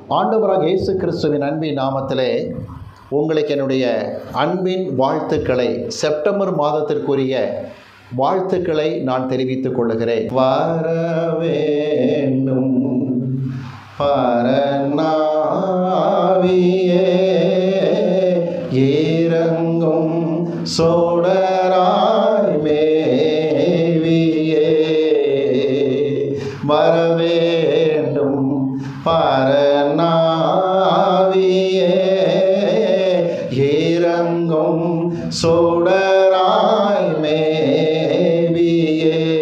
ஆண்டவராக இயேசு கிறிஸ்துவின் அன்பின் நாமத்திலே உங்களுக்கு என்னுடைய அன்பின் வாழ்த்துக்களை செப்டம்பர் மாதத்திற்குரிய வாழ்த்துக்களை நான் தெரிவித்துக் கொள்கிறேன் வர வேண்டும் பரநாவியே இறங்கும் சோடராய் மேவியே வர வேண்டும் பரநாவியே இறங்கும் சோடராய் மேவியே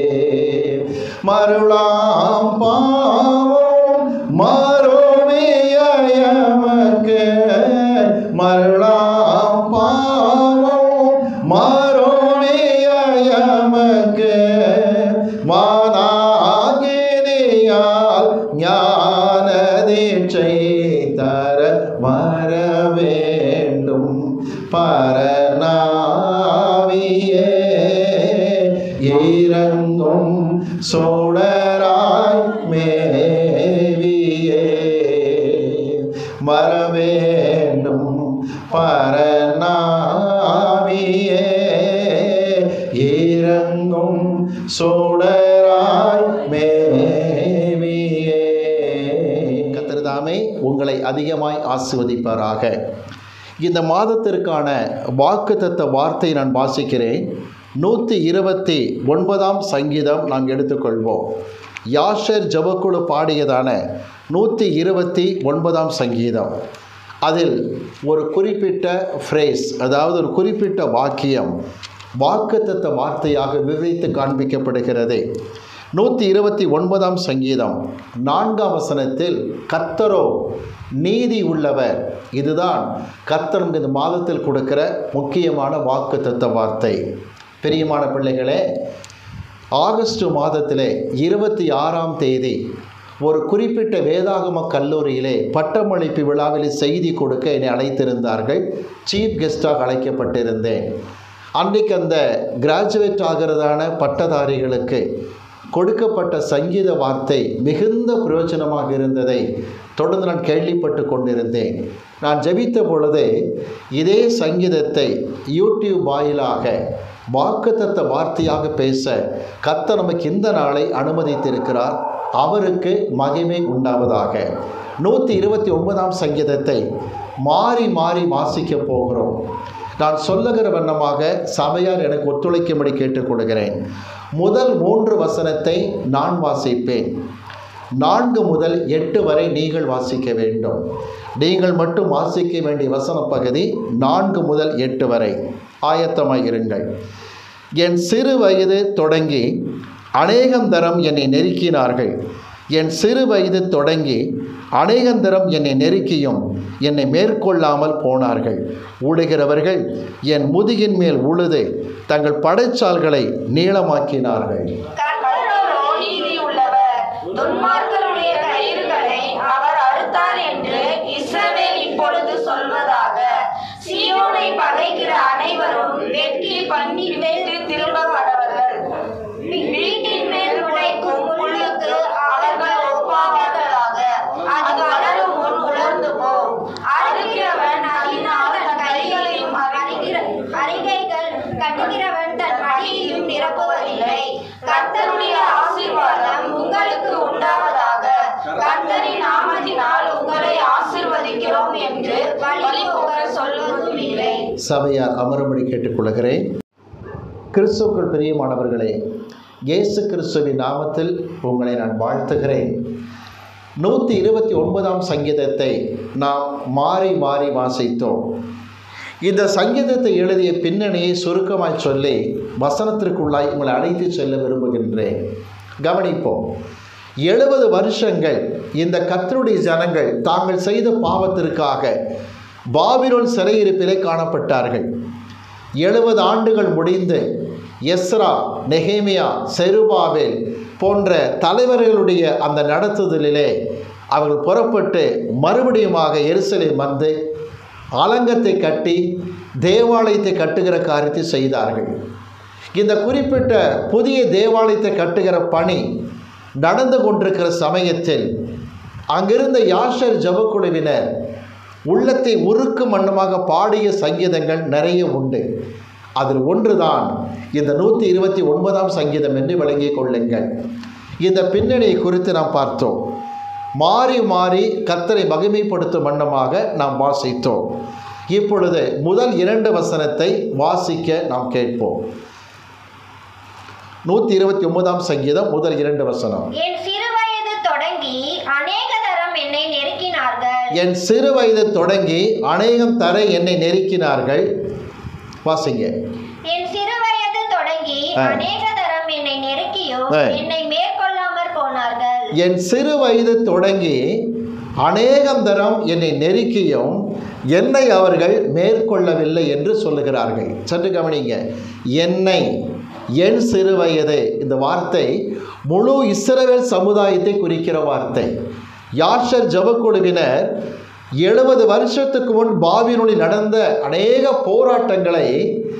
மருளாம் பாவம் மறுமையமக்கு மருளாம் பாவம் மறுமையமக்கு மானாகினியால் ஞான தீட்சை தர வர வேண்டும் பரநாவியே இறங்கும் சோழராய் மேவியே வர வேண்டும் பரநாவியே இறங்கும் சோழராய் மேவியே கத்திரதாமே உங்களை அதிகமாய் ஆசிர்வதிப்பாராக இந்த மாதத்திற்கான வாக்குத்தத்த வார்த்தை நான் வாசிக்கிறேன் நூற்றி இருபத்தி ஒன்பதாம் சங்கீதம் நாம் எடுத்துக்கொள்வோம் யாஷர் ஜபக்குழு பாடியதான நூற்றி இருபத்தி ஒன்பதாம் சங்கீதம் அதில் ஒரு குறிப்பிட்ட ஃப்ரேஸ் அதாவது ஒரு குறிப்பிட்ட வாக்கியம் வாக்குத்தத்த வார்த்தையாக விவரித்து காண்பிக்கப்படுகிறது நூற்றி இருபத்தி ஒன்பதாம் சங்கீதம் நான்காம் வசனத்தில் கத்தரோ நீதி உள்ளவர் இதுதான் கத்தர் இந்த மாதத்தில் கொடுக்கிற முக்கியமான வாக்குத்தத்த வார்த்தை பிரியமான பிள்ளைகளே ஆகஸ்ட் மாதத்திலே இருபத்தி ஆறாம் தேதி ஒரு குறிப்பிட்ட வேதாகம கல்லூரியிலே பட்டமளிப்பு விழாவில் செய்தி கொடுக்க என்னை அழைத்திருந்தார்கள் சீஃப் கெஸ்டாக அழைக்கப்பட்டிருந்தேன் அன்றைக்கு அந்த கிராஜுவேட் ஆகிறதான பட்டதாரிகளுக்கு கொடுக்கப்பட்ட சங்கீத வார்த்தை மிகுந்த பிரயோஜனமாக இருந்ததை தொடர்ந்து நான் கேள்விப்பட்டு கொண்டிருந்தேன் நான் ஜெபித்த பொழுது இதே சங்கீதத்தை யூடியூப் வாயிலாக வாக்குத்தத்த வார்த்தையாக பேச கத்த நமக்கு இந்த நாளை அனுமதித்திருக்கிறார் அவருக்கு மகிமை உண்டாவதாக நூற்றி இருபத்தி ஒன்பதாம் சங்கீதத்தை மாறி மாறி வாசிக்க போகிறோம் நான் சொல்லுகிற வண்ணமாக சபையார் எனக்கு ஒத்துழைக்கும்படி கேட்டுக்கொள்கிறேன் முதல் மூன்று வசனத்தை நான் வாசிப்பேன் நான்கு முதல் எட்டு வரை நீங்கள் வாசிக்க வேண்டும் நீங்கள் மட்டும் வாசிக்க வேண்டிய வசன பகுதி நான்கு முதல் எட்டு வரை ஆயத்தமாக இருங்கள் என் சிறு வயது தொடங்கி அநேகம் தரம் என்னை நெருக்கினார்கள் என் சிறு வயது தொடங்கி அநேகந்தரம் என்னை நெருக்கியும் என்னை மேற்கொள்ளாமல் போனார்கள் ஊடுகிறவர்கள் என் முதுகின் மேல் உழுது தங்கள் படைச்சால்களை நீளமாக்கினார்கள் கர்த்தரோ நீதி உள்ளவர் துன்மார்க்கருடைய கயிறுகளை அவர் அறுத்தார் என்று இஸ்ரவேல் இப்பொழுது சொல்வதாக சீயோனை பகைக்கிற அனைவரும் வெட்கி பண்ணிட்டு திரும்ப கடவர்கள் வீட்டின் மேல் உழைக்கும் புல்லுக்கு அவர்கள் ஒப்பாவார்களாக அது வளரும் முன் உலர்ந்து போம் அறுக்கிறவன் அதனால் தன் கைகளையும் அறிகிற அறிகைகள் கட்டுகிறவன் தன் மடியையும் நிரப்புவதில்லை கர்த்தருடைய ஆசீர்வாதம் உங்களுக்கு உண்டாவதாக கர்த்தரின் நாமத்தினால் உங்களை ஆசீர்வதிக்கிறோம் என்று வழிபோகர் சொல்வதும் இல்லை சபையார் அமரும்படி கேட்டுக்கொள்கிறேன் கிறிஸ்துக்கள் பிரியமானவர்களே இயேசு கிறிஸ்துவின் நாமத்தில் உங்களை நான் வாழ்த்துகிறேன் நூற்றி இருபத்தி ஒன்பதாம் சங்கீதத்தை நாம் மாறி மாறி வாசித்தோம் இந்த சங்கீதத்தை எழுதிய பின்னணியை சுருக்கமாய் சொல்லி வசனத்திற்குள்ளாய் உங்களை அழைத்து செல்ல விரும்புகின்றேன் கவனிப்போம் எழுபது வருஷங்கள் இந்த கத்தருடைய ஜனங்கள் தாங்கள் செய்த பாவத்திற்காக பாபிலோன் சிறையிருப்பிலே காணப்பட்டார்கள் எழுபது ஆண்டுகள் முடிந்து எஸ்ரா நெஹேமியா செருபாவேல் போன்ற தலைவர்களுடைய அந்த நடத்துதலிலே அவர்கள் புறப்பட்டு மறுபடியுமாக எருசலேம் வந்து அலங்கத்தை கட்டி தேவாலயத்தை கட்டுகிற காரியத்தை செய்தார்கள் இந்த குறிப்பிட்ட புதிய தேவாலயத்தை கட்டுகிற பணி நடந்து கொண்டிருக்கிற சமயத்தில் அங்கிருந்த யாஷர் ஜபக்குழுவினர் உள்ளத்தை உருக்கும் வண்ணமாக பாடிய சங்கீதங்கள் நிறைய உண்டு அதில் ஒன்றுதான் இந்த நூற்றி இருபத்தி ஒன்பதாம் சங்கீதம் என்று விளங்கிக் கொள்ளுங்கள் இந்த பின்னணியை குறித்து நாம் பார்த்தோம் மாறி மாறி கர்த்தரை மகிமைப்படுத்தும் வண்ணமாக நாம் வாசித்தோம் இப்பொழுது முதல் இரண்டு வசனத்தை வாசிக்க நாம் கேட்போம் நூற்றி இருபத்தி ஒன்பதாம் சங்கீதம் முதல் இரண்டு வசனம் என் சிறுவயது தொடங்கி அநேக தரம் என்னை நெருக்கினார்கள் என் சிறு வயது தொடங்கி அநேகம் தர என்னை நெருக்கினார்கள் வாசிங்க என் சிறுவயது தொடங்கி ஆ. அநேக தரம் என்னை நெருக்கியும் ஆ. என்னை மேற்கொள்ளாமற் போனார்கள் என் சிறு வயது தொடங்கி அநேகம் தரம் என்னை நெருக்கியும் என்னை அவர்கள் மேற்கொள்ளவில்லை என்று சொல்லுகிறார்கள் சற்று கவனிங்க என்னை என் சிறு வயது இந்த வார்த்தை முழு இஸ்ரவேல் சமுதாயத்தை குறிக்கிற வார்த்தை யாஷர் ஜபக்குழுவினர் எழுபது வருஷத்துக்கு முன் பாபிலோனில் நடந்த அநேக போராட்டங்களை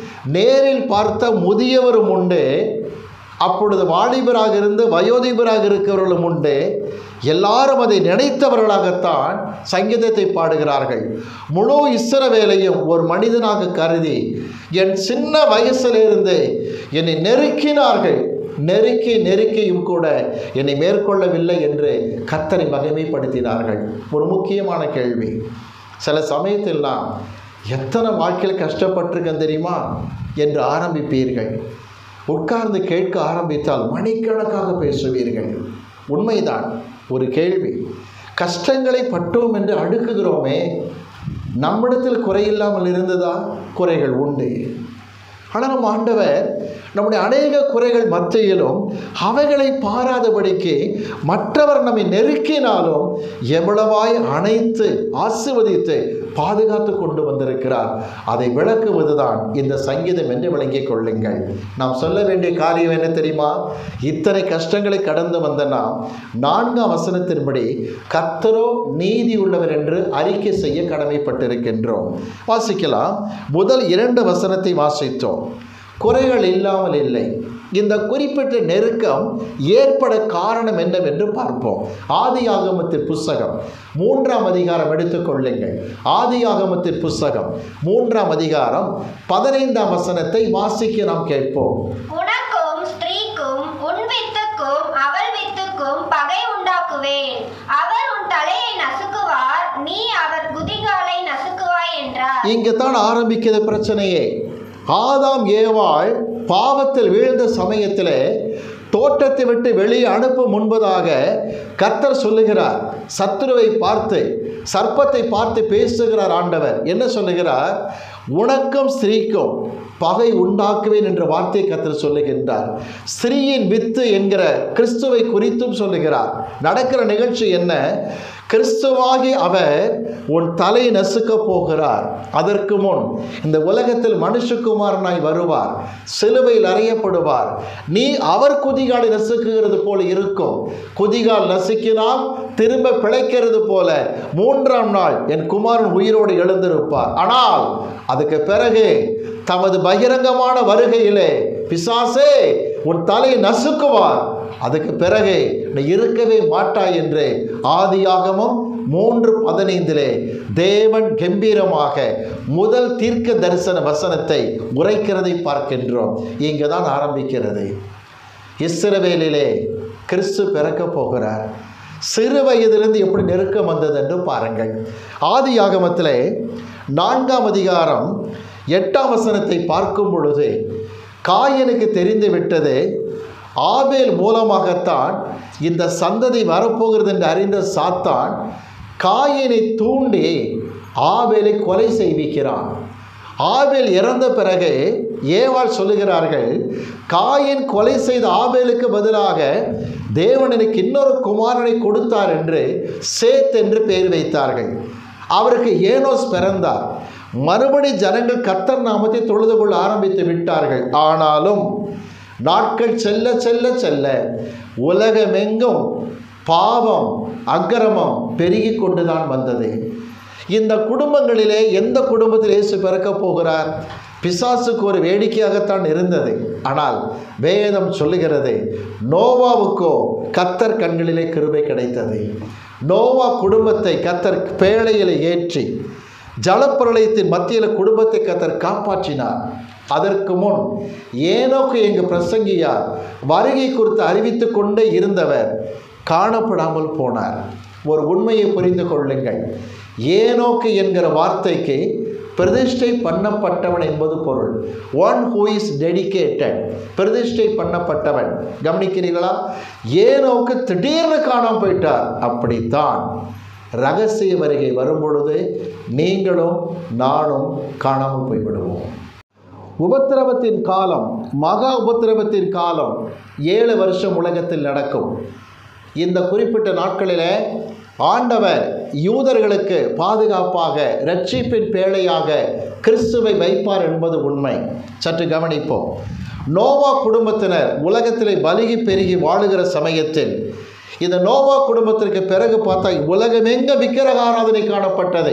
நேரில் பார்த்த முதியவரும் உண்டு அப்பொழுது வாலிபராக இருந்து வயோதிபராக இருக்கிறவர்களும் உண்டு எல்லாரும் அதை நினைத்தவர்களாகத்தான் சங்கீதத்தை பாடுகிறார்கள் முழு இஸ்ரவேலையும் ஒரு மனிதனாக கருதி என் சின்ன வயசிலிருந்து என்னை நெருக்கினார்கள் நெருக்கி நெருக்கியும் கூட என்னை மேற்கொள்ளவில்லை என்று கத்தரை மகிமைப்படுத்தினார்கள் ஒரு முக்கியமான கேள்வி சில சமயத்தில்லாம் எத்தனை வாழ்க்கையில் கஷ்டப்பட்டிருக்கேன் தெரியுமா என்று ஆரம்பிப்பீர்கள் உட்கார்ந்து கேட்க ஆரம்பித்தால் மணிக்கணக்காக பேசுவீர்கள் உண்மைதான் ஒரு கேள்வி கஷ்டங்களை பட்டோம் என்று அடுக்குகிறோமே நம்மிடத்தில் குறையில்லாமல் இருந்ததா குறைகள் உண்டு ஆனால் நம் ஆண்டவர் நம்முடைய அநேக குறைகள் மத்தியிலும் அவைகளை பாராதபடிக்கு மற்றவர் நம்மை நெருக்கினாலும் எவ்வளவாய் அணைத்து ஆசிர்வதித்து பாதுகாத்து கொண்டு வந்திருக்கிறார் அதை விளக்குவதுதான் இந்த சங்கீதம் என்று விளங்கிக் கொள்ளுங்கள் நாம் சொல்ல வேண்டிய காரியம் என்ன தெரியுமா இத்தனை கஷ்டங்களை கடந்து வந்த நாம் நான்காம் வசனத்தின்படி கர்த்தரோ நீதி உள்ளவர் என்று அறிக்கை செய்ய கடமைப்பட்டிருக்கின்றோம் வாசிக்கலாம் முதல் இரண்டு வசனத்தை வாசித்தோம் குறைகள் இல்லாமல் இல்லை இந்த குறிப்பிட்ட நெருக்கம் ஏற்பட காரணம் என்னவென்று பார்ப்போம் ஆதி ஆகமத்தின் புஸ்தகம் மூன்றாம் அதிகாரம் எடுத்துக்கொள்ளுங்கள் ஆதி ஆகமத்தின் புஸ்தகம் மூன்றாம் அதிகாரம் பதினைந்தாம் வசனத்தை வாசிக்க நாம் கேட்போம் உனக்கும் ஸ்திரீக்கும் உன் வித்துக்கும் அவள் வித்துக்கும் பகை உண்டாக்குவேன் அவர் உன் தலையை நசுக்குவார் நீ அவர் குதிகாலை நசுக்குவாய் என்றார் இங்கே தான் ஆரம்பிக்கிறது பிரச்சனையே ஆதாம் ஏவாள் பாவத்தில் வீழ்ந்த சமயத்தில் தோட்டத்தை விட்டு வெளியே அனுப்பும் முன்பதாக கர்த்தர் சொல்லுகிறார் சத்துருவை பார்த்து சர்ப்பத்தை பார்த்து பேசுகிறார் ஆண்டவர் என்ன சொல்லுகிறார் உனக்கும் ஸ்திரீக்கும் பகை உண்டாக்குவேன் என்ற வார்த்தை கர்த்தர் சொல்லுகின்றார் ஸ்திரீயின் வித்து என்கிற கிறிஸ்துவை குறித்தும் சொல்லுகிறார் நடக்கிற நிகழ்ச்சி என்ன கிறிஸ்துவாகி அவர் உன் தலை நசுக்க போகிறார் அதற்கு முன் இந்த உலகத்தில் மனுஷகுமாரனாய் வருவார் சிலுவையில் அறையப்படுவார் நீ அவர் குதிகாலை நசுக்குகிறது போல இருக்கும் குதிகால் நசுக்கினால் திரும்ப பிழைக்கிறது போல மூன்றாம் நாள் என் குமாரன் உயிரோடு எழுந்திருப்பார் ஆனால் அதுக்கு பிறகு தமது பகிரங்கமான வருகையிலே பிசாசே உன் தலையை நசுக்குவார் அதுக்கு பிறகு நீ இருக்கவே மாட்டாய் என்று ஆதியாகமம் மூன்று பதினைந்திலே தேவன் கம்பீரமாக முதல் தீர்க்க தரிசன வசனத்தை உரைக்கிறதை பார்க்கின்றோம் இங்கே தான் ஆரம்பிக்கிறது இஸ்ரவேலிலே கிறிஸ்து பிறக்க போகிறார் சிறு வயதிலிருந்து எப்படி நெருக்கம் வந்தது என்று பாருங்கள் ஆதி ஆகமத்திலே நான்காம் அதிகாரம் எட்டாம் வசனத்தை பார்க்கும் பொழுது காயனுக்கு தெரிந்து விட்டது ஆபேல் மூலமாகத்தான் இந்த சந்ததி வரப்போகிறது என்று அறிந்த சாத்தான் காயனை தூண்டி ஆபேலை கொலை செய்விக்கிறான் ஆபேல் இறந்த பிறகு ஏவாள் சொல்லுகிறார்கள் காயின் கொலை செய்த ஆபேலுக்கு பதிலாக தேவன் எனக்கு இன்னொரு குமாரனை கொடுத்தார் என்று சேத் என்று பெயர் வைத்தார்கள் அவருக்கு ஏனோஸ் பிறந்தார் மறுபடி ஜனங்கள் கர்த்தர் நாமத்தை தொழுது கொள்ள ஆரம்பித்து விட்டார்கள் ஆனாலும் நாட்கள் செல்ல செல்ல செல்ல உலகமெங்கும் பாவம் அக்கிரமம் பெருகி கொண்டுதான் வந்தது இந்த குடும்பங்களிலே எந்த குடும்பத்தில் இயேசு பிறக்கப் போகிறார் பிசாசுக்கு ஒரு வேடிக்கையாகத்தான் இருந்தது ஆனால் வேதம் சொல்லுகிறது நோவாவுக்கோ கத்தர் கண்களிலே கிருபை கிடைத்தது நோவா குடும்பத்தை கத்தர் பேழையில் ஏற்றி ஜலப்பிரளயத்தின் மத்தியில் குடும்பத்தை கத்தர் காப்பாற்றினார் அதற்கு முன் ஏனோக்கு எங்கு பிரசங்கியார் வருகை குறித்து அறிவித்து கொண்டே இருந்தவர் காணப்படாமல் போனார் ஒரு உண்மையை புரிந்து கொள்ளுங்கள் ஏனோக்கு என்கிற வார்த்தைக்கு பிரதிஷ்டை பண்ணப்பட்டவன் என்பது பொருள் ஒன் ஹூ இஸ் டெடிகேட்டட் பிரதிஷ்டை பண்ணப்பட்டவன் கவனிக்கிறீர்களா ஏனோக்கு திடீர்னு காணாம போயிட்டார் அப்படித்தான் ரகசிய வருகை வரும்பொழுது நீங்களும் நானும் காணாமல் போய்விடுவோம் உபத்திரவத்தின் காலம் மகா உபத்திரவத்தின் காலம் ஏழு வருஷம் உலகத்தில் நடக்கும் இந்த குறிப்பிட்ட நாட்களில் ஆண்டவர் யூதர்களுக்கு பாதுகாப்பாக இரட்சிப்பின் பேழையாக கிறிஸ்துவை வைப்பார் என்பது உண்மை சற்று கவனிப்போம் நோவா குடும்பத்தினர் உலகத்திலே பலுகி பெருகி வாழுகிற சமயத்தில் இந்த நோவா குடும்பத்திற்கு பிறகு பார்த்தா உலகமெங்க விக்கிரக ஆராதனை காணப்பட்டது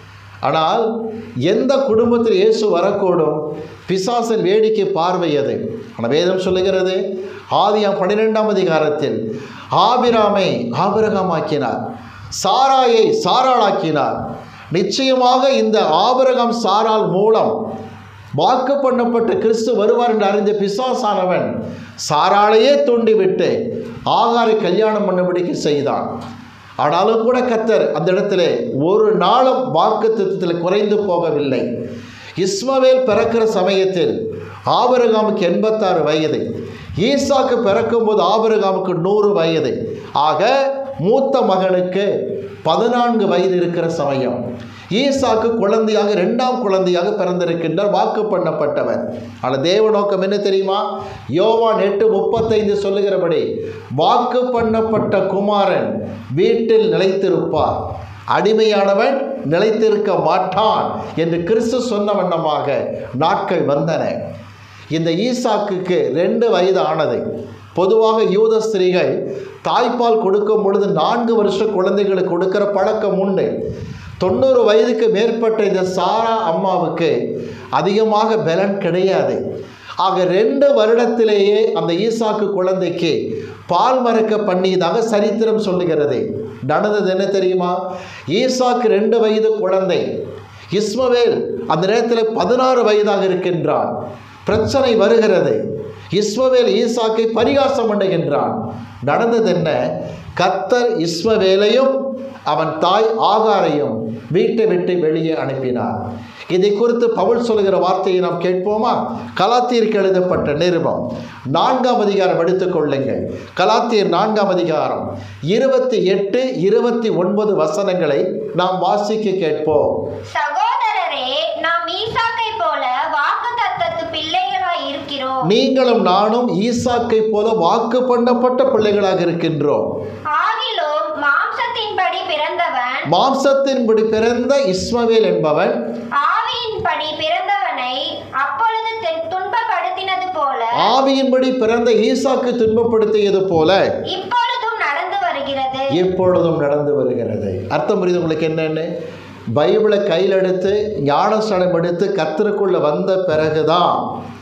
ஆனால் எந்த குடும்பத்தில் இயேசு வரக்கூடும் பிசாசன் வேடிக்கை பார்வை அது ஆனால் வேதம் சொல்லுகிறது ஆதியாம் பன்னிரெண்டாம் அதிகாரத்தில் ஆபிராமை ஆபிரகமாக்கினார் சாராயை சாராளாக்கினார் நிச்சயமாக இந்த ஆபிரகம் சாரால் மூலம் வாக்கு பண்ணப்பட்ட கிறிஸ்து வருவார் என்று அறிந்த பிசாசானவன் சாராளையே தூண்டிவிட்டு ஆகாரை கல்யாணம் பண்ணும்படிக்கு செய்தான் ஆனாலும் கூட கத்தர் அந்த இடத்துல ஒரு நாளும் வாக்கு குறைந்து போகவில்லை இஸ்மவேல் பிறக்கிற சமயத்தில் ஆபரகாமுக்கு எண்பத்தாறு வயது ஈசாக்கு பிறக்கும்போது ஆபரகாமுக்கு நூறு வயது ஆக மூத்த மகனுக்கு பதினான்கு வயது இருக்கிற சமயம் ஈசாக்கு குழந்தையாக இரண்டாம் குழந்தையாக பிறந்திருக்கின்றார் வாக்கு பண்ணப்பட்டவர் ஆனால் தேவ நோக்கம் என்ன தெரியுமா யோவான் எட்டு முப்பத்தைந்து சொல்லுகிறபடி வாக்கு பண்ணப்பட்ட குமாரன் வீட்டில் நிலைத்திருப்பார் அடிமையானவன் நிலைத்திருக்க மாட்டான் என்று கிறிஸ்து சொன்ன வண்ணமாக நாட்கள் வந்தன இந்த ஈசாக்குக்கு ரெண்டு வயது ஆனது பொதுவாக யூத ஸ்திரீகள் தாய்ப்பால் கொடுக்கும் பொழுது நான்கு வருஷ குழந்தைகளுக்கு கொடுக்கிற பழக்கம் உண்டு தொண்ணூறு வயதுக்கு மேற்பட்ட இந்த சாரா அம்மாவுக்கு அதிகமாக பலன் கிடையாது ஆக ரெண்டு வருடத்திலேயே அந்த ஈசாக்கு குழந்தைக்கு பால் மறக்க பண்ணியதாக சரித்திரம் சொல்லுகிறது நடந்தது என்ன தெரியுமா ஈசாக்கு ரெண்டு வயது குழந்தை இஸ்மவேல் அந்த நேரத்தில் பதினாறு வயதாக இருக்கின்றான் பிரச்சனை வருகிறது இஸ்மவேல் ஈசாக்கை பரிகாசம் பண்ணுகின்றான் நடந்தது என்ன கத்தர் இஸ்மவேலையும் அவன் தாய் ஆகாரையும் வீட்டை விட்டு வெளியே அனுப்பினார் இதை குறித்து பவுல் சொல்லுகிற வார்த்தையை நாம் கேட்போமா கலாத்தியருக்கு எழுதப்பட்ட நிருபம் நான்காம் அதிகாரம் எடுத்துக் கொள்ளுங்கள் கலாத்தியர் நான்காம் அதிகாரம் இருபத்தி எட்டு இருபத்தி ஒன்பது வசனங்களை நாம் வாசிக்க கேட்போம் சகோதரரே நாம் ஈசாக்கை போல வாக்கு தத்தத்து பிள்ளைகளாய் இருக்கிறோம் நீங்களும் நானும் ஈசாக்கை போல வாக்கு பண்ணப்பட்ட பிள்ளைகளாக இருக்கின்றோம் ஆகிலும் மாம்சத்தின்படி பிறந்தவன் மாம்சத்தின்படி பிறந்த இஸ்மவேல் என்பவன் ஆவியின்படி பிறந்தவனை அப்பொழுது தெ- துன்பப்படுத்தினது போல ஆவியின்படி பிறந்த ஈசாக்கு துன்பப்படுத்தியது போல இப்பொழுதும் நடந்து வருகிறது இப்பொழுதும் நடந்து வருகிறது அர்த்தம் புரியுது உங்களுக்கு என்னன்னு பைபிளை கையில் எடுத்து ஞானஸ்தானம் எடுத்து கத்தருக்குள்ள வந்த பிறகுதான்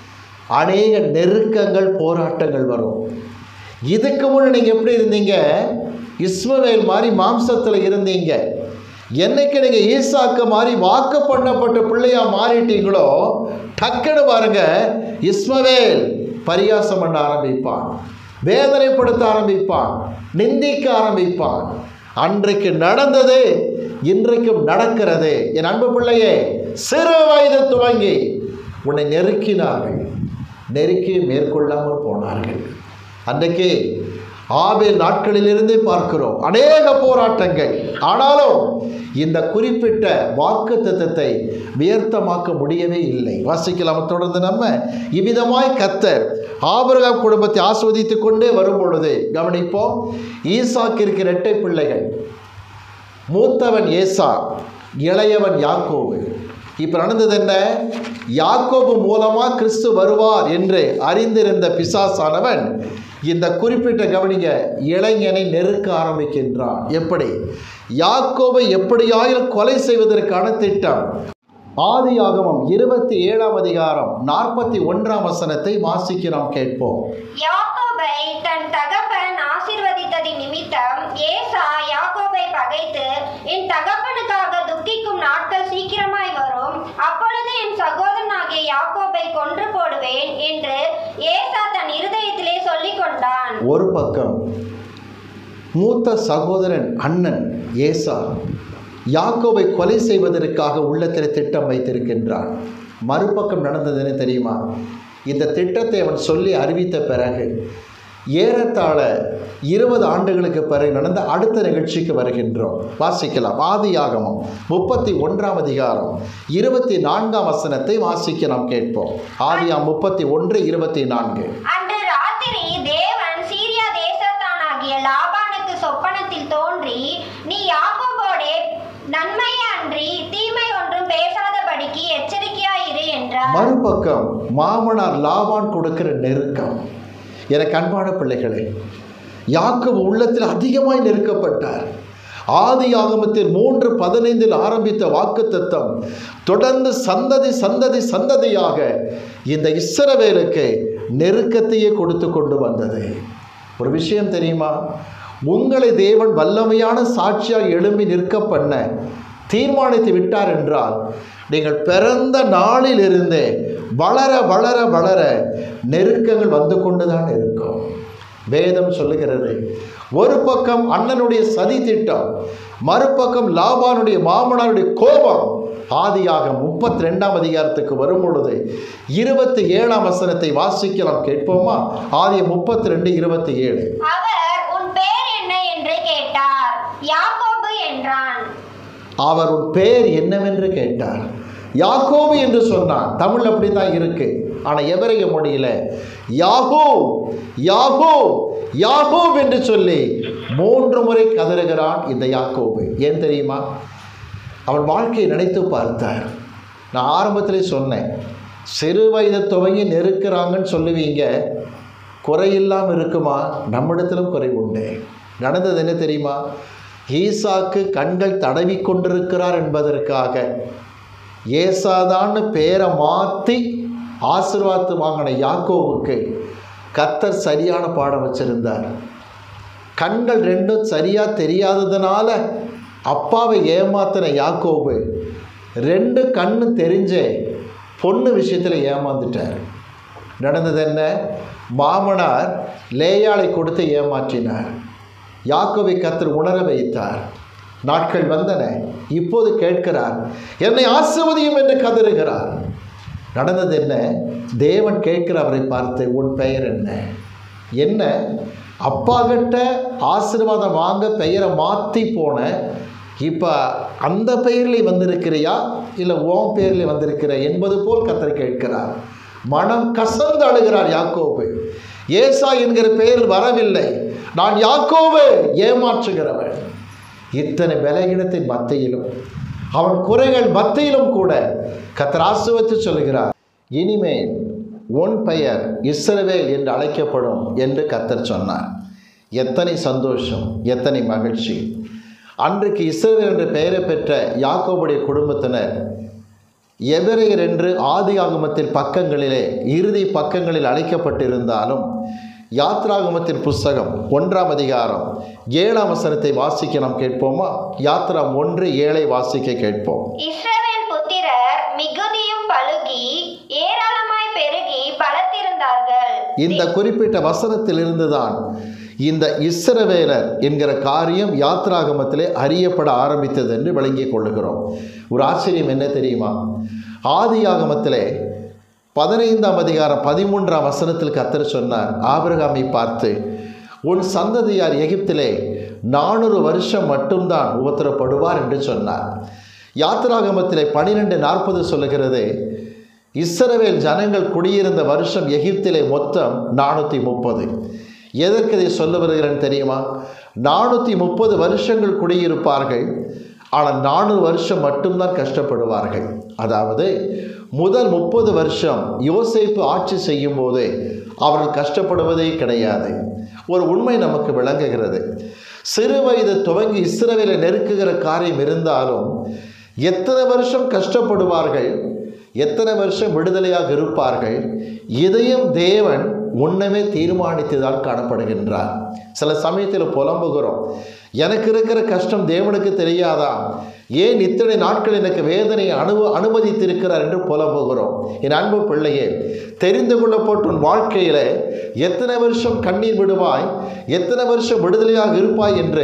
அநேக நெருக்கங்கள் போராட்டங்கள் வரும் இதுக்கு முன்னே நீங்கள் எப்படி இருந்தீங்க இஸ்மவேல் மாதிரி மாம்சத்தில் இருந்தீங்க என்னைக்கு நீங்கள் ஈசாக்கு மாதிரி வாக்கு பண்ணப்பட்ட பிள்ளையா மாறிட்டீங்களோ டக்குன்னு பாருங்க இஸ்மவேல் பரியாசம் பண்ண ஆரம்பிப்பான் வேதனைப்படுத்த ஆரம்பிப்பான் நிந்திக்க ஆரம்பிப்பான் அன்றைக்கு நடந்தது இன்றைக்கும் நடக்கிறது என் அன்பு பிள்ளையே சிறு வயது துவங்கி உன்னை நெருக்கினார்கள் நெருக்கி மேற்கொள்ளாமல் போனார்கள் அன்றைக்கு ஆபேல் நாட்களிலிருந்தே பார்க்கிறோம் அநேக போராட்டங்கள் ஆனாலும் இந்த குறிப்பிட்ட வாக்கு தத்தத்தை வியர்த்தமாக்க முடியவே இல்லை வாசிக்கலாம் தொடர்ந்து நம்ம இவ்விதமாய் கத்தர் ஆபிரகாம் குடும்பத்தை ஆஸ்வதித்துக் கொண்டே வரும் பொழுது கவனிப்போம் ஈசாக்கிற்கு இரட்டை பிள்ளைகள் மூத்தவன் ஏசா இளையவன் யாக்கோபு இப்போ நடந்தது என்ன யாக்கோபு மூலமாக கிறிஸ்து வருவார் என்று அறிந்திருந்த பிசாசானவன் இந்த குறிப்பிட்ட கவனிங்க இளைஞனை நெருக்க ஆரம்பிக்கின்றான் எப்படி யாக்கோபை எப்படியாயிலும் கொலை செய்வதற்கான திட்டம் ஆதியாகமம் இருபத்தி ஏழாம் அதிகாரம் நாற்பத்தி ஒன்றாம் வசனத்தை வாசிக்க நாம் கேட்போம் யாக்கோபை தன் தகப்பன் ஆசீர்வதித்த வைத்ததி நிமித்தம் ஏசா யாக்கோபை பகைத்து என் தகப்பனுக்காக துக்கிக்கும் நாட்கள் சீக்கிரமாய் வரும் அப்பொழுது என் சகோதரனாகிய யாக்கோபை கொன்று போடுவேன் என்று ஏசா தன் இருதயத்திலே சொல்லிக் கொண்டான் ஒரு பக்கம் மூத்த சகோதரன் அண்ணன் ஏசா யாக்கோபை கொலை செய்வதற்காக உள்ளத்தில் திட்டம் வைத்திருக்கின்றான் மறுபக்கம் நடந்தது என்ன தெரியுமா இந்த திட்டத்தை அவன் சொல்லி அறிவித்த பிறகு ஏறத்தாழ இருபது ஆண்டுகளுக்கு பிறகு நடந்த அடுத்த நிகழ்ச்சிக்கு வருகின்றோம் வாசிக்கலாம் ஆதியாகமம் முப்பத்தி ஒன்றாம் அதிகாரம் இருபத்தி நான்காம் வசனத்தை வாசிக்க நாம் கேட்போம் ஆதியா முப்பத்தி ஒன்று இருபத்தி நான்கு அன்று ராத்திரி தேவன் சீரியா தேசத்தானாகிய லாபானுக்கு சொப்பனத்தில் தோன்றி நீ யாக்கோபோடே நன்மையே அன்றி தீமை ஒன்றும் பேசாதபடிக்கு எச்சரிக்கையாயிரு என்றார் மறுபக்கம் மாமனார் லாபான் கொடுக்கிற நெருக்கம் எனக்கு அன்பான பிள்ளைகளே யாக்கோபு உள்ளத்தில் அதிகமாய் நெருக்கப்பட்டார் ஆதி ஆகமத்தில் மூன்று பதினைந்தில் ஆரம்பித்த வாக்குத்தத்தம் தொடர்ந்து சந்ததி சந்ததி சந்ததியாக இந்த இஸ்ரவேலுக்கு நெருக்கத்தையே கொடுத்து கொண்டு வந்தது ஒரு விஷயம் தெரியுமா உங்களை தேவன் வல்லமையான சாட்சியாக எழும்பி நிற்க பண்ண தீர்மானித்து விட்டார் என்றால் நீங்கள் பிறந்த நாளிலிருந்தே வளர வளர வளர நெருக்கங்கள் வந்து கொண்டுதான் இருக்கும் வேதம் சொல்லுகிறது ஒரு பக்கம் அண்ணனுடைய சதி திட்டம் மறுபக்கம் லாபானுடைய மாமனாருடைய கோபம் ஆதியாக முப்பத்தி ரெண்டாம் அதிகாரத்துக்கு வரும் பொழுது இருபத்தி ஏழாம் வசனத்தை வாசிக்கலாம் கேட்போமா ஆதிய முப்பத்தி ரெண்டு இருபத்தி ஏழு அவர் உன் பேர் என்ன என்று கேட்டார் யாக்கோபு என்றான் அவர் உன் பெயர் என்னவென்று கேட்டார் யாக்கோபு என்று சொன்னான் தமிழ் அப்படி தான் இருக்கு ஆனால் எவரைய மொழியில் யாகோ யாகோ யாகோப் என்று சொல்லி மூன்று முறை கதறுகிறான் இந்த யாக்கோபு ஏன் தெரியுமா அவன் வாழ்க்கையை நினைத்து பார்த்தார் நான் ஆரம்பத்திலே சொன்னேன் சிறு வயது துவங்கி நெருக்கிறாங்கன்னு சொல்லுவீங்க குறையில்லாமல் இருக்குமா நம்மிடத்திலும் குறை உண்டு நடந்தது என்ன தெரியுமா ஈசாக்கு கண்கள் தடவி கொண்டிருக்கிறார் என்பதற்காக ஏசாதான்னு பேரை மாற்றி ஆசீர்வாதத்து வாங்கின யாக்கோவுக்கு கத்தர் சரியான பாடம் வச்சிருந்தார் கண்கள் ரெண்டும் சரியாக தெரியாததுனால அப்பாவை ஏமாத்தின யாக்கோபு ரெண்டு கண்ணு தெரிஞ்சே பொண்ணு விஷயத்தில் ஏமாந்துட்டார் நடந்தது என்ன மாமனார் லேயாளை கொடுத்து ஏமாற்றினார் யாக்கோவை கத்தர் உணர வைத்தார் நாட்கள் வந்தன இப்போது கேட்கிறார் என்னை ஆசிர்வதியும் என்று கதறுகிறார் நடந்தது என்ன தேவன் கேட்கிற அவரை பார்த்து உன் பெயர் என்ன என்ன அப்பா கிட்ட ஆசீர்வாதம் வாங்க பெயரை மாற்றி போன இப்போ அந்த பெயரில் வந்திருக்கிறியா இல்லை ஓம் பெயரில் வந்திருக்கிற என்பது போல் கத்தர் கேட்கிறார் மனம் கசந்து அழுகிறார் யாக்கோபு ஏசா என்கிற பெயரில் வரவில்லை நான் யாக்கோபு ஏமாற்றுகிறவன் இத்தனை பலகீனத்தின் மத்தியிலும் அவன் குறைகள் மத்தியிலும் கூட கத்தர் ஆசுவத்து சொல்கிறார் இனிமேல் உன் பெயர் இஸ்ரவேல் என்று அழைக்கப்படும் என்று கத்தர் சொன்னார் எத்தனை சந்தோஷம் எத்தனை மகிழ்ச்சி அன்றைக்கு இஸ்ரவேல் என்ற பெயரை பெற்ற யாக்கோபுடைய குடும்பத்தினர் எவரையர் என்று ஆதி ஆகமத்தின் பக்கங்களிலே இறுதி பக்கங்களில் அழைக்கப்பட்டிருந்தாலும் யாத்ராகமத்தின் புஸ்தகம் ஒன்றாம் அதிகாரம் ஏழாம் வசனத்தை வாசிக்க நாம் கேட்போமா யாத்ரா ஒன்று ஏழை வாசிக்க கேட்போம் இஸ்ரவேல் புத்திரர் மிகுதியும் பலுகி ஏராளமாய் பெருகி பலத்திருந்தார்கள் இந்த குறிப்பிட்ட வசனத்திலிருந்து தான் இந்த இஸ்ரவேலர் என்கிற காரியம் யாத்ராகமத்திலே அறியப்பட ஆரம்பித்தது என்று விளங்கிக் கொள்ளுகிறோம் ஒரு ஆச்சரியம் என்ன தெரியுமா ஆதியாகமத்திலே பதினைந்தாம் அதிகாரம் பதிமூன்றாம் வசனத்தில் கத்தர் சொன்னார் ஆபிரகாமை பார்த்து உன் சந்ததியார் எகிப்திலே நானூறு வருஷம் மட்டும்தான் உபத்திரப்படுவார் என்று சொன்னார் யாத்திராகமத்திலே பனிரெண்டு நாற்பது சொல்லுகிறது இஸ்ரவேல் ஜனங்கள் குடியிருந்த வருஷம் எகிப்திலே மொத்தம் நானூற்றி முப்பது எதற்கு இதை சொல்ல வருகிறேன் தெரியுமா நானூற்றி முப்பது வருஷங்கள் குடியிருப்பார்கள் ஆனால் நானூறு வருஷம் மட்டும்தான் கஷ்டப்படுவார்கள் அதாவது முதல் முப்பது வருஷம் யோசேப்பு ஆட்சி செய்யும் போது அவர்கள் கஷ்டப்படுவதே கிடையாது ஒரு உண்மை நமக்கு விளங்குகிறது சிறு வயது துவங்கி இஸ்ரவேலை நெருக்குகிற காரியம் இருந்தாலும் எத்தனை வருஷம் கஷ்டப்படுவார்கள் எத்தனை வருஷம் விடுதலையாக இருப்பார்கள் இதையும் தேவன் முன்னமே தீர்மானித்து தான் காணப்படுகின்றார் சில சமயத்தில் புலம்புகிறோம் எனக்கு இருக்கிற கஷ்டம் தேவனுக்கு தெரியாதா ஏன் இத்தனை நாட்கள் எனக்கு வேதனை அனுப அனுமதித்திருக்கிறார் என்று புலம்புகிறோம் என் அன்பு பிள்ளையே தெரிந்து கொள்ளப்பட்ட உன் வாழ்க்கையில் எத்தனை வருஷம் கண்ணீர் விடுவாய் எத்தனை வருஷம் விடுதலையாக இருப்பாய் என்று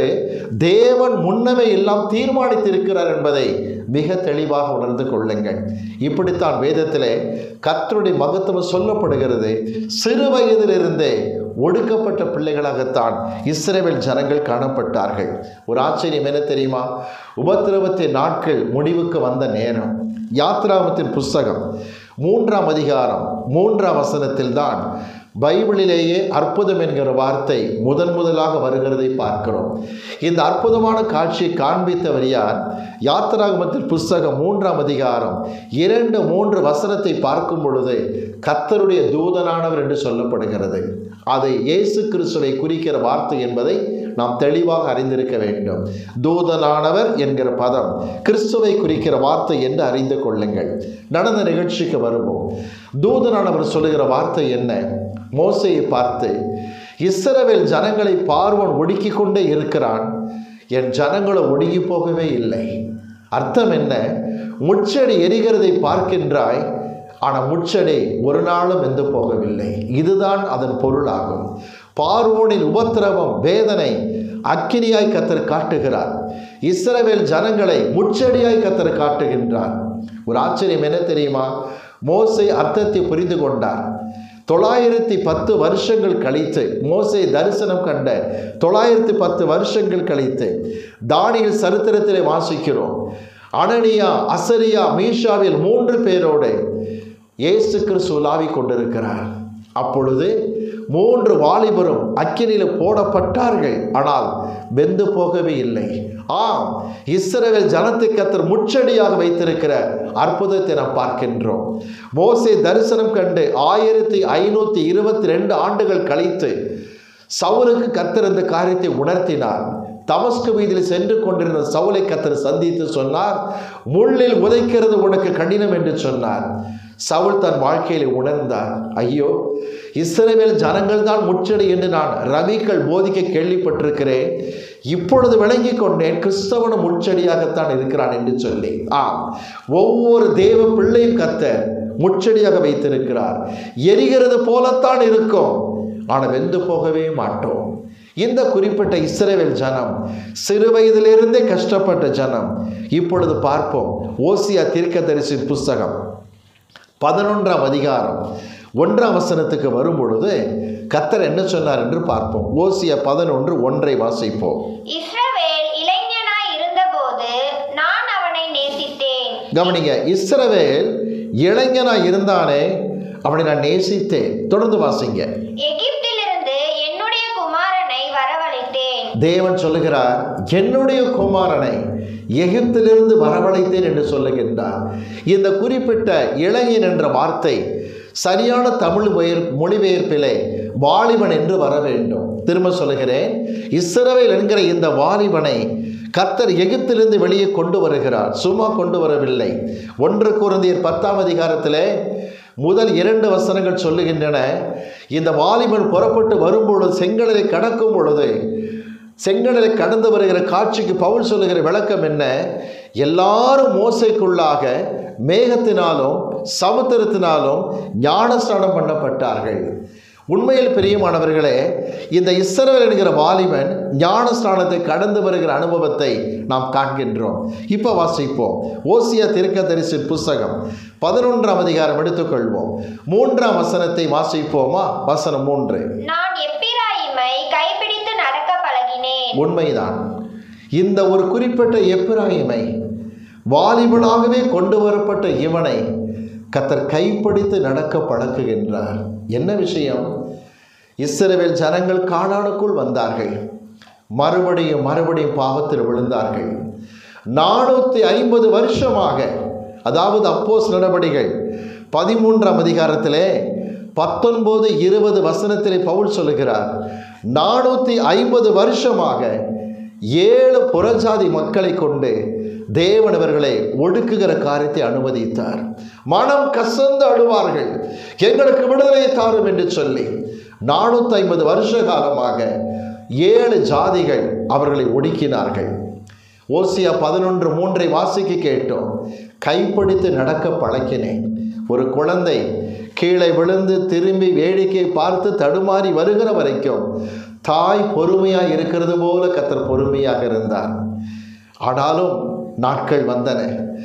தேவன் முன்னமே எல்லாம் தீர்மானித்திருக்கிறார் என்பதை மிக தெளிவாக உணர்ந்து கொள்ளுங்கள் இப்படித்தான் வேதத்திலே கர்த்தருடைய மகத்துவம் சொல்லப்படுகிறது சிறு வயதிலிருந்தே ஒடுக்கப்பட்ட பிள்ளைகளாகத்தான் இஸ்ரேல் ஜனங்கள் காணப்பட்டார்கள் ஒரு ஆச்சரியம் என்ன தெரியுமா உபத்திரவத்தின் நாட்கள் முடிவுக்கு வந்த நேரம் யாத்ராமத்தின் புஸ்தகம் மூன்றாம் அதிகாரம் மூன்றாம் வசனத்தில் தான் பைபிளிலேயே அற்புதம் என்கிற வார்த்தை முதன் முதலாக வருகிறதை பார்க்கிறோம் இந்த அற்புதமான காட்சியை காண்பித்தவர் யார் யாத்திராகமத்தில் புஸ்தகம் மூன்றாம் அதிகாரம் இரண்டு மூன்று வசனத்தை பார்க்கும் பொழுது கத்தருடைய தூதனானவர் என்று சொல்லப்படுகிறது அதை இயேசு கிறிஸ்துவை குறிக்கிற வார்த்தை என்பதை நாம் தெளிவாக அறிந்திருக்க வேண்டும் தூதனானவர் என்கிற பதம் கிறிஸ்துவை குறிக்கிற வார்த்தை என்று அறிந்து கொள்ளுங்கள் நடந்த நிகழ்ச்சிக்கு வருவோம் தூதனானவர் சொல்லுகிற வார்த்தை என்ன மோசையை பார்த்து இஸ்ரவேல் ஜனங்களை பார்வன் ஒடுக்கி கொண்டே இருக்கிறான் என் ஜனங்களை ஒடுங்கி போகவே இல்லை அர்த்தம் என்ன முச்செடி எரிகிறதை பார்க்கின்றாய் ஆனால் முச்செடி ஒரு நாளும் வெந்து போகவில்லை இதுதான் அதன் பொருளாகும் பார்வோனின் உபத்திரவம் வேதனை அக்கினியாய் கத்தர் காட்டுகிறார் இஸ்ரவேல் ஜனங்களை முச்செடியாய் கத்தர் காட்டுகின்றார் ஒரு ஆச்சரியம் என்ன தெரியுமா மோசை அர்த்தத்தை புரிந்து கொண்டார் தொள்ளாயிரத்தி பத்து வருஷங்கள் கழித்து மோசை தரிசனம் கண்ட தொள்ளாயிரத்தி பத்து வருஷங்கள் கழித்து தானியல் சரித்திரத்திலே வாசிக்கிறோம் அனனியா அசரியா மீஷாவில் மூன்று பேரோடு இயேசு கிறிஸ்து உலாவிக் கொண்டிருக்கிறார் அப்பொழுது மூன்று வாலிபரும் அக்கினியில் போடப்பட்டார்கள் ஆனால் வெந்து போகவே இல்லை ஆம் இஸ்ரவேல் ஜனத்தை கத்தர் முச்சடியாக வைத்திருக்கிற அற்புதத்தை நாம் பார்க்கின்றோம் மோசே தரிசனம் கண்டு ஆயிரத்தி ஐநூற்றி இருபத்தி ரெண்டு ஆண்டுகள் கழித்து சவுலுக்கு கத்தர் இந்த காரியத்தை உணர்த்தினார் தமஸ்கு வீதியில் சென்று கொண்டிருந்த சவுலை கத்தர் சந்தித்து சொன்னார் முள்ளில் உதைக்கிறது உனக்கு கடினம் என்று சொன்னார் சவுல் தன் வாழ்க்கையில் உணர்ந்தார் ஐயோ இஸ்ரவேல் ஜனங்கள் தான் முச்சடி என்று நான் ரவிகள் போதிக்க கேள்விப்பட்டிருக்கிறேன் இப்பொழுது விளங்கி கொண்டேன் கிறிஸ்தவனும் முச்சடியாகத்தான் இருக்கிறான் என்று சொல்லி ஆம் ஒவ்வொரு தேவ பிள்ளையும் கத்த முச்சடியாக வைத்திருக்கிறார் எரிகிறது போலத்தான் இருக்கும் ஆனால் வெந்து போகவே மாட்டோம் இந்த குறிப்பிட்ட இஸ்ரவேல் ஜனம் சிறு வயதிலிருந்தே கஷ்டப்பட்ட ஜனம் இப்பொழுது பார்ப்போம் ஓசியா தீர்க்கதரிசி புஸ்தகம் பதினொன்றாம் அதிகாரம் ஒன்றாம் வசனத்துக்கு வரும் பொழுது கத்தர் என்ன சொன்னார் என்று பார்ப்போம் ஓசியா பதினொன்று ஒன்றை வாசிப்போம் இஸ்ரவேல் இளைஞனாய் இருந்தபோது நான் அவனை நேசித்தேன் கவனிங்க இஸ்ரவேல் இளைஞனாய் இருந்தானே அவனை நான் நேசித்தேன் தொடர்ந்து வாசிங்க எகிப்திலிருந்து என்னுடைய குமாரனை வரவழைத்தேன் தேவன் சொல்லுகிறார் என்னுடைய குமாரனை எகிப்திலிருந்து வரவழைத்தேன் என்று சொல்லுகின்றார் இந்த குறிப்பிட்ட இளைஞன் என்ற வார்த்தை சரியான தமிழ் பெயர் மொழிபெயர்ப்பிலே வாலிபன் என்று வர வேண்டும் திரும்ப சொல்லுகிறேன் இஸ்ரவேல் என்கிற இந்த வாலிபனை கர்த்தர் எகிப்திலிருந்து வெளியே கொண்டு வருகிறார் சும்மா கொண்டு வரவில்லை ஒன்று குருந்தியர் பத்தாம் அதிகாரத்திலே முதல் இரண்டு வசனங்கள் சொல்லுகின்றன இந்த வாலிபன் புறப்பட்டு வரும்பொழுது செங்கடலை கடக்கும் பொழுது செங்கடலை கடந்து வருகிற காட்சிக்கு பவுல் சொல்லுகிற விளக்கம் என்ன எல்லாரும் மோசைக்குள்ளாக மேகத்தினாலும் சமுத்திரத்தினாலும் ஞானஸ்நானம் பண்ணப்பட்டார்கள் உண்மையில் பிரியமானவர்களே இந்த இஸ்ரவேல் என்கிற வாலிபன் ஞானஸ்நானத்தை கடந்து வருகிற அனுபவத்தை நாம் காண்கின்றோம் இப்போ வாசிப்போம் ஓசியா தீர்க்கதரிசி புஸ்தகம் பதினொன்றாம் அதிகாரம் எடுத்துக்கொள்வோம் மூன்றாம் வசனத்தை வாசிப்போமா வசனம் மூன்று நான் எப்பிராயிமை கைப்பிடித்து நடக்க பழகினேன் உண்மைதான் இந்த ஒரு குறிப்பிட்ட எப்பிராயிமை வாலிபனாகவே கொண்டு வரப்பட்ட இவனை கத்தர் கைப்பிடித்து நடக்க பழக்குகின்றார் என்ன விஷயம் இஸ்ரவேல் ஜனங்கள் கானானுக்குள் வந்தார்கள் மறுபடியும் மறுபடியும் பாவத்தில் விழுந்தார்கள் நானூற்றி ஐம்பது வருஷமாக அதாவது அப்போஸ் நடவடிகள் பதிமூன்றாம் அதிகாரத்திலே பத்தொன்பது இருபது வசனத்திலே பவுல் சொல்லுகிறார் நானூற்றி ஐம்பது வருஷமாக ஏழு புறஜாதி மக்களை கொண்டு தேவன் இவர்களை ஒடுக்குகிற காரியத்தை அனுமதித்தார் மனம் கசந்து அழுவார்கள் எங்களுக்கு விடுதலை தாரும் என்று சொல்லி நானூற்றி ஐம்பது வருஷ காலமாக ஏழு ஜாதிகள் அவர்களை ஒடுக்கினார்கள் ஓசியா பதினொன்று மூன்றை வாசிக்க கேட்டோம் கைப்பிடித்து நடக்க பழக்கினேன் ஒரு குழந்தை கீழே விழுந்து திரும்பி வேடிக்கை பார்த்து தடுமாறி வருகிற வரைக்கும் தாய் பொறுமையாக இருக்கிறது போல கத்தர் பொறுமையாக இருந்தார் ஆனாலும் நாட்கள் வந்தன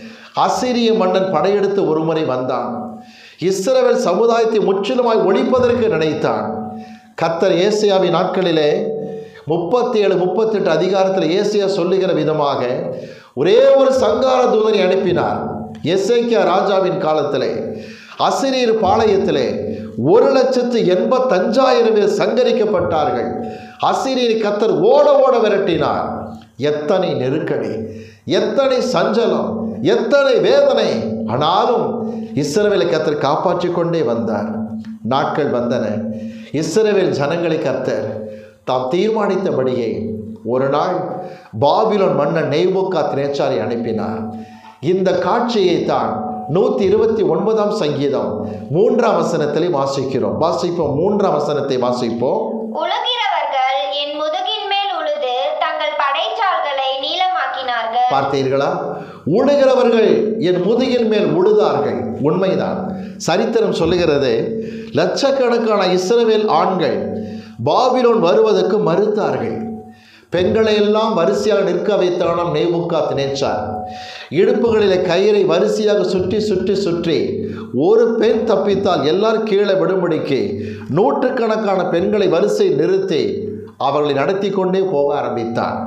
அசிரிய மன்னன் படையெடுத்து ஒருமுறை வந்தான் இஸ்ரவேல் சமுதாயத்தை முற்றிலுமாய் ஒழிப்பதற்கு நினைத்தான் கத்தர் ஏசியாவின் நாட்களிலே முப்பத்தி ஏழு முப்பத்தெட்டு அதிகாரத்தில் ஏசியா சொல்லுகிற விதமாக ஒரே ஒரு சங்கார தூதனை அனுப்பினார் எஸ்ஐக்கியா ராஜாவின் காலத்திலே அசிரியர் பாளையத்திலே ஒரு லட்சத்து எண்பத்தஞ்சாயிரம் பேர் சங்கரிக்கப்பட்டார்கள் அசிரியர் கத்தர் ஓட ஓட விரட்டினார் எத்தனை நெருக்கடி எத்தனை சஞ்சலம் எத்தனை வேதனை ஆனாலும் இஸ்ரவேலை கத்தர் காப்பாற்றிக் கொண்டே வந்தார் நாட்கள் வந்தன இஸ்ரவேல் ஜனங்களை கத்தர் தாம் தீர்மானித்தபடியே ஒரு நாள் பாபிலோன் மன்னன் நெய்போக்கா திரேச்சாரை அனுப்பினார் இந்த காட்சியை தான் நூற்றி இருபத்தி ஒன்பதாம் சங்கீதம் மூன்றாம் வசனத்திலே வாசிக்கிறோம் வாசிப்போம் மூன்றாம் வசனத்தை வாசிப்போம் உழுகிறவர்கள் என் முதுகின் மேல் உழுது தங்கள் படைச்சால்களை நீளமாக்கினார்கள் பார்த்தீர்களா உழுகிறவர்கள் என் முதுகின் மேல் உழுதார்கள் உண்மைதான் சரித்திரம் சொல்லுகிறது லட்சக்கணக்கான இஸ்ரவேல் ஆண்கள் பாபிலோன் வருவதற்கு மறுத்தார்கள் பெண்களை எல்லாம் வரிசையாக நிற்க வைத்தானாம் நேபுக்கா தினேச்சார் இடுப்புகளிலே கயிறை வரிசையாக சுற்றி சுற்றி சுற்றி ஒரு பெண் தப்பித்தால் எல்லாரும் கீழே விடும்படிக்கு நூற்றுக்கணக்கான பெண்களை வரிசை நிறுத்தி அவர்களை நடத்தி கொண்டே போக ஆரம்பித்தார்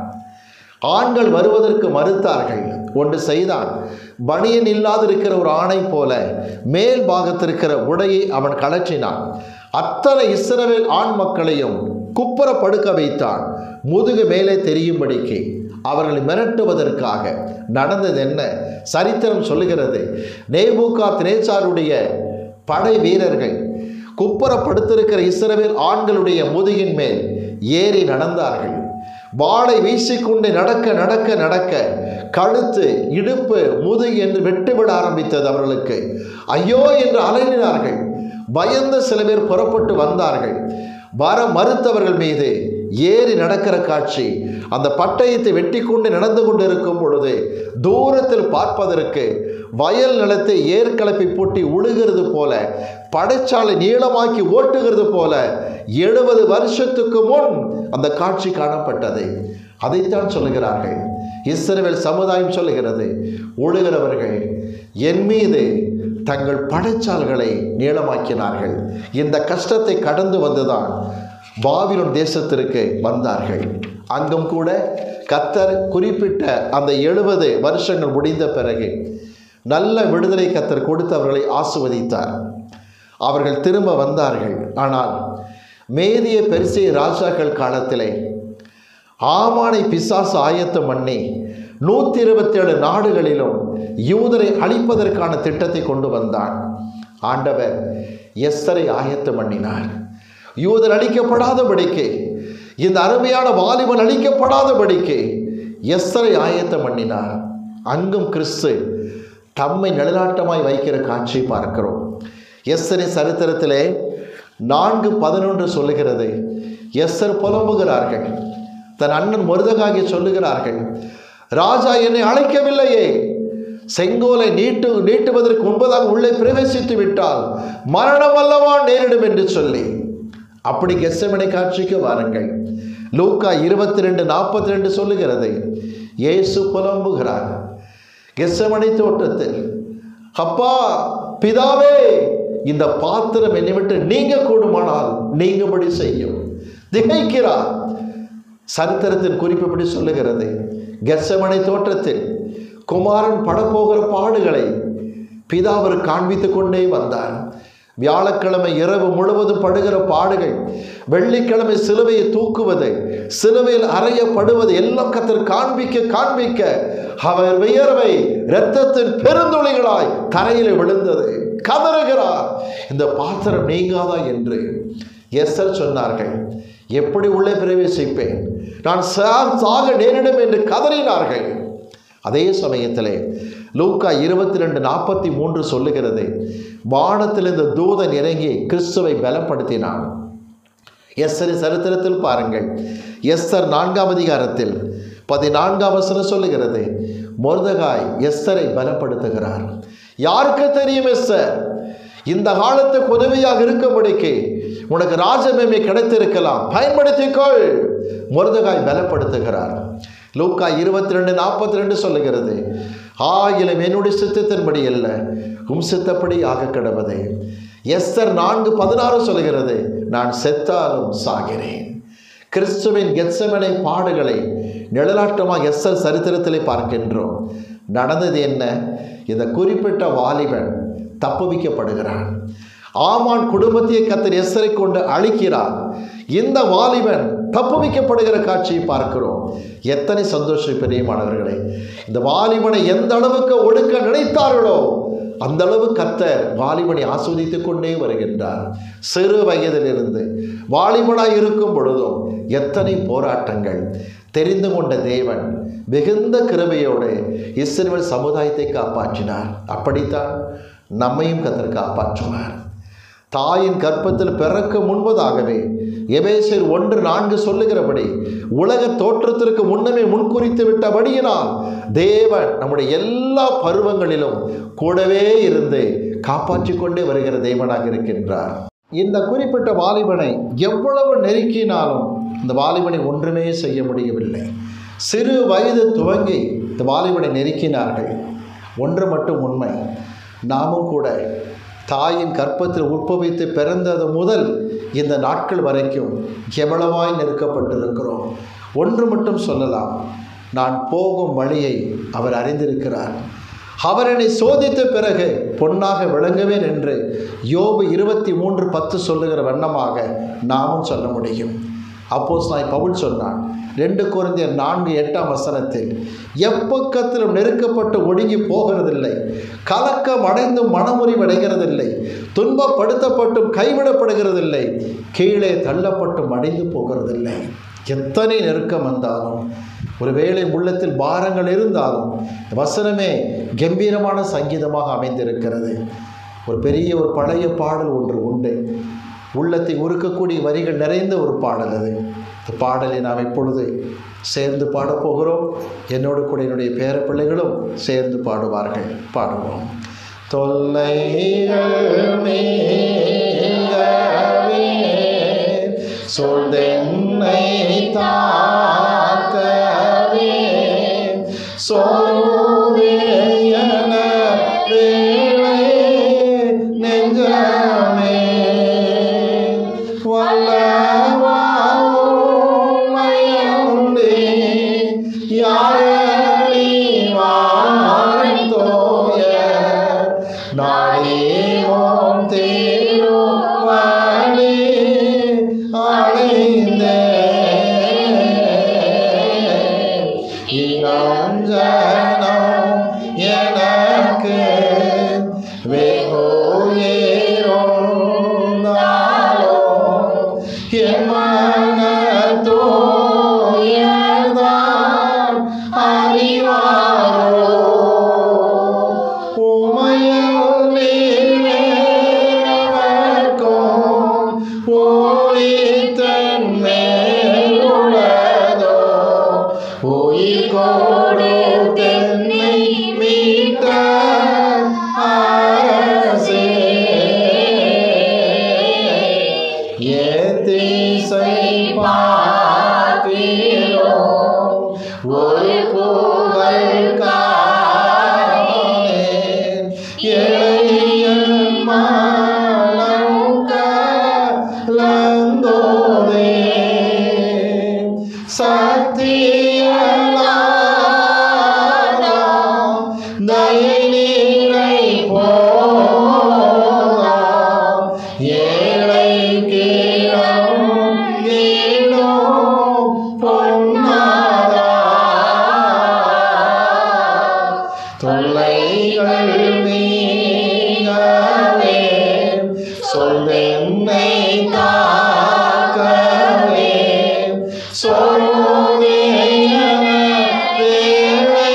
ஆண்கள் வருவதற்கு மறுத்தார்கள் ஒன்று செய்தான் பனியன் இல்லாதிருக்கிற ஒரு ஆணை போல மேல் பாகத்திருக்கிற உடையை அவன் கழற்றினான் அத்தனை இஸ்ரவேல் ஆண் மக்களையும் குப்புற படுக்க வைத்தான் முதுகு மேலே தெரியும்படிக்கு அவர்களை மிரட்டுவதற்காக நடந்தது என்ன சரித்திரம் சொல்லுகிறது நேபூகா திரேச்சாருடைய படை வீரர்கள் குப்புற படுத்திருக்கிற இஸ்ரவேல் ஆண்களுடைய முதுகின் மேல் ஏறி நடந்தார்கள் வாளை வீசிக்கொண்டு நடக்க நடக்க நடக்க கழுத்து இடுப்பு முதுகு என்று வெட்டுவிட ஆரம்பித்தது அவர்களுக்கு ஐயோ என்று அலறினார்கள் பயந்த சில பேர் புறப்பட்டு வந்தார்கள் வர மறுத்தவர்கள் மீது ஏறி நடக்கிற காட்சி அந்த பட்டயத்தை வெட்டி கொண்டு நடந்து கொண்டிருக்கும் பொழுது தூரத்தில் பார்ப்பதற்கு வயல் நிலத்தை ஏற்கலப்பை பூட்டி உழுகிறது போல படைச்சாலை நீளமாக்கி ஓட்டுகிறது போல எழுபது வருஷத்துக்கு முன் அந்த காட்சி காணப்பட்டது அதைத்தான் சொல்லுகிறார்கள் இஸ்ரவேல் சமுதாயம் சொல்லுகிறது உழுகிறவர்கள் என் மீது தங்கள் படைச்சால்களை நீளமாக்கினார்கள் இந்த கஷ்டத்தை கடந்து வந்துதான் பாபிலோன் தேசத்திற்கு வந்தார்கள் அங்கும் கூட கத்தர் குறிப்பிட்ட அந்த எழுபது வருஷங்கள் முடிந்த பிறகு நல்ல விடுதலை கத்தர் கொடுத்து அவர்களை ஆசுவதித்தார் அவர்கள் திரும்ப வந்தார்கள் ஆனால் மேதிய பெருசிய ராஜாக்கள் காலத்திலே ஆமானை பிசாசு ஆயத்தம் பண்ணி நூற்றி இருபத்தேழு நாடுகளிலும் யூதரை அழிப்பதற்கான திட்டத்தை கொண்டு வந்தான் ஆண்டவர் எஸ்தரை ஆயத்தம் பண்ணினார் யூதர் அழிக்கப்படாதபடிக்கு இந்த அருமையான வாலிபன் அழிக்கப்படாதபடிக்கு எஸ்தரை ஆயத்தம் பண்ணினார் அங்கும் கிறிஸ்து தம்மை நிழலாட்டமாய் வைக்கிற காட்சி பார்க்கிறோம் எஸ்தரின் சரித்திரத்திலே நான்கு பதினொன்று சொல்லுகிறது எஸ்தர் புலம்புகிறார்கள் தன் அண்ணன் மருதகாகி சொல்லுகிறார்கள் ராஜா என்னை அழைக்கவில்லையே செங்கோலை நீட்டு நீட்டுவதற்கு முன்பதாக உள்ளே பிரவேசித்து விட்டால் மரணம் அல்லவா நேரிடும் என்று சொல்லி அப்படி கெஸ்ஸமனை காட்சிக்கு வாருங்கள் லூக்கா இருபத்தி ரெண்டு நாற்பத்தி ரெண்டு சொல்லுகிறது இயேசு புலம்புகிறார் கெஸ்ஸமனை தோட்டத்தில் அப்பா பிதாவே இந்த பாத்திரம் என்னை விட்டு நீங்க கூடுமானால் நீங்கபடி செய்யும் திகைக்கிறார் சரித்திரத்தின் குறிப்புப்படி சொல்லுகிறது கெர்சமனை தோற்றத்தில் குமாரன் படப்போகிற பாடுகளை பிதாவர் காண்பித்துக் கொண்டே வந்தார் வியாழக்கிழமை இரவு முழுவதும் படுகிற பாடுகள் வெள்ளிக்கிழமை சிலுவையை தூக்குவது சிலுவையில் அறையப்படுவது எல்லாம் கத்தர் காண்பிக்க காண்பிக்க அவர் வியர்வை இரத்தத்தின் பெருந்துளிகளாய் தரையில் விழுந்தது கதறுகிறார் இந்த பாத்திரம் நீங்காதா என்று எஸ்ஸர் சொன்னார்கள் எப்படி உள்ளே பிரவேசிப்பேன் நான் சா- சாக நேரிடும் என்று கதறினார்கள் அதே சமயத்திலே லூக்கா இருபத்தி ரெண்டு நாற்பத்தி மூன்று சொல்லுகிறது வானத்தில் இந்த தூதன் இறங்கி கிறிஸ்துவை பலப்படுத்தினான் எஸ்தரின் சரித்திரத்தில் பாருங்கள் எஸ்தர் நான்காம் அதிகாரத்தில் பதினான்காம் வசனம் சொல்லுகிறது மொர்தகாய் எஸ்தரை பலப்படுத்துகிறார் யாருக்கு தெரியும் எஸ்தர் இந்த காலத்துக்கு உதவியாக இருக்கும்படிக்கு உனக்கு ராஜமேமை கிடைத்திருக்கலாம் பயன்படுத்திக்கொள் மொர்தகாய் பலப்படுத்துகிறார் லூக்கா இருபத்தி ரெண்டு நாற்பத்தி ரெண்டு சொல்லுகிறது ஆகிலும் என்னுடைய சித்தத்தின்படி அல்ல உம் சித்தப்படி ஆக கிடவது எஸ்தர் நான்கு பதினாறு சொல்லுகிறது நான் செத்தாலும் சாகிறேன் கிறிஸ்துவின் கெத்சமனை பாடுகளை நிழலாட்டமாக எஸ்எல் சரித்திரத்திலே பார்க்கின்றோம் நடந்தது என்ன இந்த குறிப்பிட்ட வாலிபன் தப்புவிக்கப்படுகிறான் ஆமான் குடும்பத்தையே கத்தர் எஸ்ஸரை கொண்டு அழிக்கிறார் இந்த வாலிபன் தப்புவிக்கப்படுகிற காட்சியை பார்க்கிறோம் எத்தனை சந்தோஷம் பிரியமானவர்களே இந்த வாலிபனை எந்த அளவுக்கு ஒடுக்க நினைத்தார்களோ அந்த அளவு கத்தர் வாலிபனை ஆஸ்வதித்துக் கொண்டே வருகின்றார் சிறு வயதிலிருந்து வாலிபனாய் இருக்கும் பொழுதும் எத்தனை போராட்டங்கள் தெரிந்து கொண்ட தேவன் மிகுந்த கிருபையோடு இஸ்ரேல் சமுதாயத்தை காப்பாற்றினார் அப்படித்தான் நம்மையும் கத்தர் காப்பாற்றுவார் தாயின் கற்பத்தில் பிறக்க முன்பதாகவே எபேசியர் ஒன்று நான்கு சொல்லுகிறபடி உலக தோற்றத்திற்கு முன்னமே முன்குறித்து விட்டபடியினால் தேவன் நம்முடைய எல்லா பருவங்களிலும் கூடவே இருந்து காப்பாற்றி கொண்டே வருகிற தேவனாக இருக்கின்றார் இந்த குறிப்பிட்ட வாலிபனை எவ்வளவு நெருக்கினாலும் இந்த வாலிபனை ஒன்றுமே செய்ய முடியவில்லை சிறு வயது துவங்கி இந்த வாலிபனை நெருக்கினார்கள் ஒன்று மட்டும் உண்மை நாமும் கூட தாயின் கற்பத்தில் உற்பவித்து பிறந்தது முதல் இந்த நாட்கள் வரைக்கும் எவ்வளவாய் நெருக்கப்பட்டிருக்கிறோம் ஒன்று மட்டும் சொல்லலாம் நான் போகும் வழியை அவர் அறிந்திருக்கிறார் அவர் என்னை சோதித்த பிறகு பொன்னாக விளங்குவேன் என்று யோபு இருபத்தி மூன்று பத்து சொல்லுகிற வண்ணமாக நாமும் சொல்ல முடியும் அப்போஸ் நான் பவுல் சொன்னான் ரெண்டு குழந்தையர் நான்கு எட்டாம் வசனத்தில் எப்பக்கத்திலும் நெருக்கப்பட்டு ஒடுங்கி போகிறதில்லை கலக்கம் அடைந்தும் மனமுறிவடைகிறதில்லை துன்பப்படுத்தப்பட்டும் கைவிடப்படுகிறதில்லை கீழே தள்ளப்பட்டும் அடைந்து போகிறதில்லை எத்தனை நெருக்கம் வந்தாலும் ஒருவேளை உள்ளத்தில் பாரங்கள் இருந்தாலும் இந்த வசனமே கம்பீரமான சங்கீதமாக அமைந்திருக்கிறது ஒரு பெரிய ஒரு பழைய பாடல் ஒன்று உண்டு உள்ளத்தை உருக்கக்கூடிய வரிகள் நிறைந்த ஒரு பாடல் அது இந்த பாடலை நாம் இப்பொழுது சேர்ந்து பாடப் போகிறோம் என்னோடு கூட என்னுடைய பேர பிள்ளைகளும் சேர்ந்து பாடுவார்கள் பாடுவோம் தொல்லைகள் மேலவே சொல்தென்னை தாக்கவே சோதேயன வேளை நெஞ்சமே வல்லவாவுமையுண்டே யாரே வாய்த்தோய நாடேவோம் தேரோவடே அடைந்தே இனம் ஜனம் எனக்கு வெகு ஏறோந்தாலோ என் மனத்தோயர்தான் அறிவாரோ உமையில் நீர்வர்க்கும் ஓய்த்தன் மேல் உளதோ உயிர் கோடு தென்னை மீட்ட அரசே ஏத்திசை பார்க்கிறோ ஒரு புகழ் காணேன் இளையன் மனம் கலந்தோதே சத்தியலாதா தயை நீரை போதா ஏழை கீழம் கீழோ பொன்னாதா தொல்லைகள் நீங்கவே சொல்தென்னை காக்கவே சோதேயன வேளை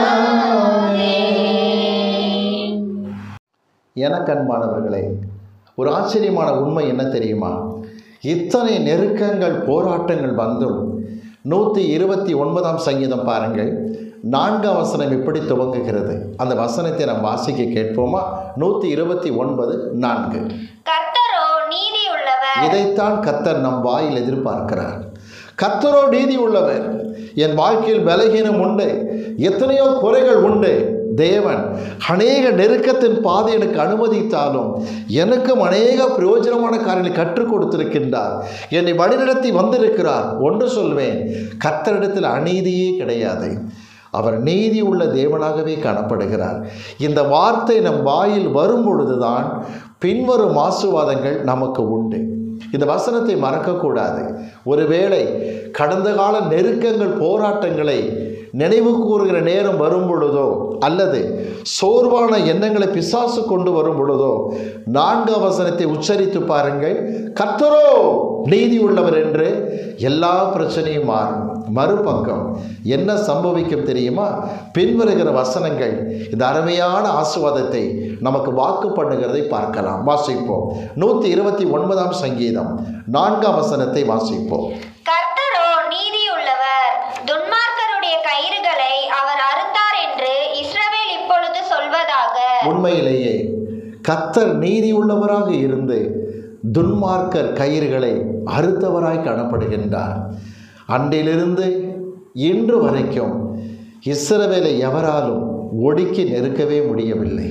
நெஞ்சமே எனக்கு அன்பானவர்களே ஒரு ஆச்சரியமான உண்மை என்ன தெரியுமா இத்தனை நெருக்கங்கள் போராட்டங்கள் வந்தும் நூற்றி இருபத்தி ஒன்பதாம் சங்கீதம் பாருங்கள் நான்காம் வசனம் இப்படி துவங்குகிறது அந்த வசனத்தை நாம் வாசிக்க கேட்போமா நூற்றி இருபத்தி ஒன்பது நான்கு கர்த்தரோ நீதி உள்ளவர் இதைத்தான் கத்தர் நம் வாயில் எதிர்பார்க்கிறார் கத்தரோ நீதி உள்ளவர் என் வாழ்க்கையில் பலகீனம் உண்டு எத்தனையோ குறைகள் உண்டு தேவன் அநேக நெருக்கத்தின் பாதை எனக்கு அனுமதித்தாலும் எனக்கும் அநேக பிரயோஜனமான காரியங்களை கற்றுக் கொடுத்திருக்கின்றார் என்னை வழிநடத்தி வந்திருக்கிறார் ஒன்று சொல்வேன் கத்தரிடத்தில் அநீதியே கிடையாது அவர் நீதி உள்ள தேவனாகவே காணப்படுகிறார் இந்த வார்த்தை நம் வாயில் வரும் பொழுதுதான் பின்வரும் ஆசுவாதங்கள் நமக்கு உண்டு இந்த வசனத்தை மறக்கக்கூடாது ஒருவேளை கடந்த கால நெருக்கங்கள் போராட்டங்களை நினைவு கூறுகிற நேரம் வரும் பொழுதோ அல்லது சோர்வான எண்ணங்களை பிசாசு கொண்டு வரும் பொழுதோ நான்கு வசனத்தை உச்சரித்து பாருங்கள் கர்த்தரோ நீதி உள்ளவர் என்று எல்லா பிரச்சனையும் மாறும் மறுபக்கம் என்ன சம்பவிக்கும் தெரியுமா பின்வருகிற வசனங்கள் இந்த அருமையான ஆசுவாதத்தை நமக்கு வாக்கு பண்ணுகிறதை பார்க்கலாம் வாசிப்போம் நூற்றி இருபத்தி ஒன்பதாம் சங்கீதம் நான்காம் வசனத்தை வாசிப்போம் கர்த்தரோ நீதி உள்ளவர் துன்மார்க்கருடைய கயிறுகளை அவர் அறுத்தார் என்று இஸ்ரவேல் இப்பொழுது சொல்வதாக உண்மையிலேயே கத்தர் நீதி உள்ளவராக இருந்து துன்மார்க்கர் கயிறுகளை அறுத்தவராய் காணப்படுகின்றார் அன்றிலிருந்து இன்று வரைக்கும் இஸ்ரவேலை எவராலும் ஒடுக்கி நெருக்கவே முடியவில்லை